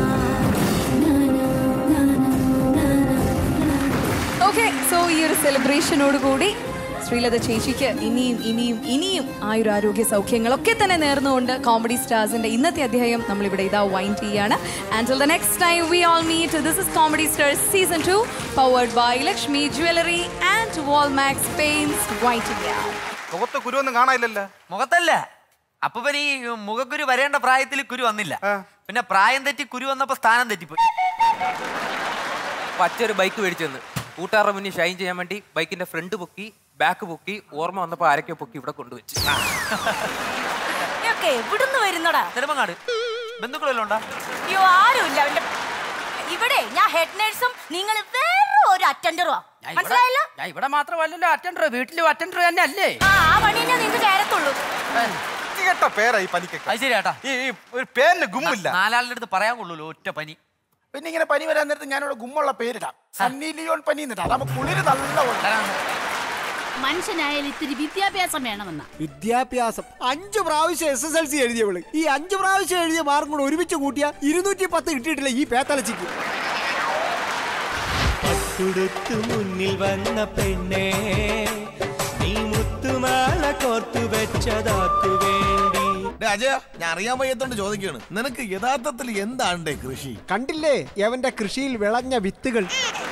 ഓക്കെ സോ ഈ ഒരു സെലിബ്രേഷനോട് കൂടി ശ്രീലത ചേച്ചിക്ക് ഇനിയും ഇനിയും ഇനിയും ആയുരാരോഗ്യ സൗഖ്യങ്ങളൊക്കെ തന്നെ നേർന്നുകൊണ്ട് കോമഡി സ്റ്റാർസിന്റെ ഇന്നത്തെ അധ്യായം നമ്മൾ ഇവിടെ ഇതാ വൈൻഡ് ചെയ്യാണ് and the next time we all meet this is comedy stars season two powered by Lakshmi jewellery and Walmax paints white India മുഖത്ത് കുരുവൊന്നും കാണാനില്ലല്ലോ മുഖത്തല്ല അപ്പൊ പിന്നെ ഈ മുഖക്കുരു വരേണ്ട പ്രായത്തിൽ കുരു വന്നില്ല പിന്നെ പ്രായം തെറ്റി കുരു വന്നപ്പോ സ്ഥാനം തെറ്റിപ്പോയി പച്ചൊരു ബൈക്ക് മേടിച്ചു തന്ന് കൂട്ടുകാരുടെ മുന്നിൽ ഷൈൻ ചെയ്യാൻ വേണ്ടി ബൈക്കിന്റെ ഫ്രണ്ട് പൊക്കി ബാക്ക് പൊക്കി ഓർമ്മ വന്നപ്പോ ആരൊക്കെ പൊക്കി ഇവിടെ കൊണ്ടുവച്ചു ഒക്കെ എവിടുന്ന് വരുന്നടാ നെടുമങ്ങാട് ബന്ധുക്കളെല്ലാം ഉണ്ടാ അയ്യോ ആരുമില്ല അവന്റെ ഇവിടെ ഞാൻ ഹെഡ് നേഴ്സും നിങ്ങൾ വേറെ ഒരു അറ്റൻഡറുവാ ഞാൻ ഇവിടെ- മനസ്സിലായല്ലോ ഞാൻ ഇവിടെ മാത്രമല്ലല്ലോ അറ്റൻഡർ വീട്ടിലും അറ്റൻഡർ തന്നെ അല്ലേ ആ ആ പണി തന്നെ നിങ്ങൾക്ക് ചേരത്തുള്ളൂ കേട്ട പേരാ ഈ പനിക്കൊക്കെ അത് ശരിയാട്ടാ ഈ ഈ ഒരു പേരിന് ഗുമ്മില്ല നാലാളുടെ അടുത്ത് പറയാൻ കൊള്ളൂല്ലോ ഒറ്റ പനി പിന്നെ ഇങ്ങനെ പനി വരാൻ നേരത്ത് ഞാനിവിടെ ഗുമ്മുള്ള പേരിടാം സണ്ണി ലിയോൺ പനി എന്നിട്ടാ അതാകുമ്പോ കുളിര് നല്ല മനുഷ്യനായാലും ഇത്തിരി വിദ്യാഭ്യാസം വേണമെന്ന വിദ്യാഭ്യാസം അഞ്ചു പ്രാവശ്യം എസ് എസ് എൽ സി എഴുതിയവള് ഈ അഞ്ചു പ്രാവശ്യം എഴുതിയ മാർക്കും കൂടെ ഒരുമിച്ച് കൂട്ടിയ ഇരുന്നൂറ്റി പത്ത് കിട്ടിയിട്ടില്ല ഈ പേത്തലച്ചിക്ക് കൊടുത്തു മുന്നിൽ വന്ന പെണ്ണേ നീ മുത്തുമാല കോർത്തു വെച്ചതാക്കു വേണ്ടി അജയ ഞാൻ അറിയാൻ വയ്യാത്തോണ്ട് ചോദിക്കുകയാണ് നിനക്ക് യഥാർത്ഥത്തിൽ എന്താണ് കൃഷി കണ്ടില്ലേ എവന്റെ കൃഷിയിൽ വിളഞ്ഞ വിത്തുകൾ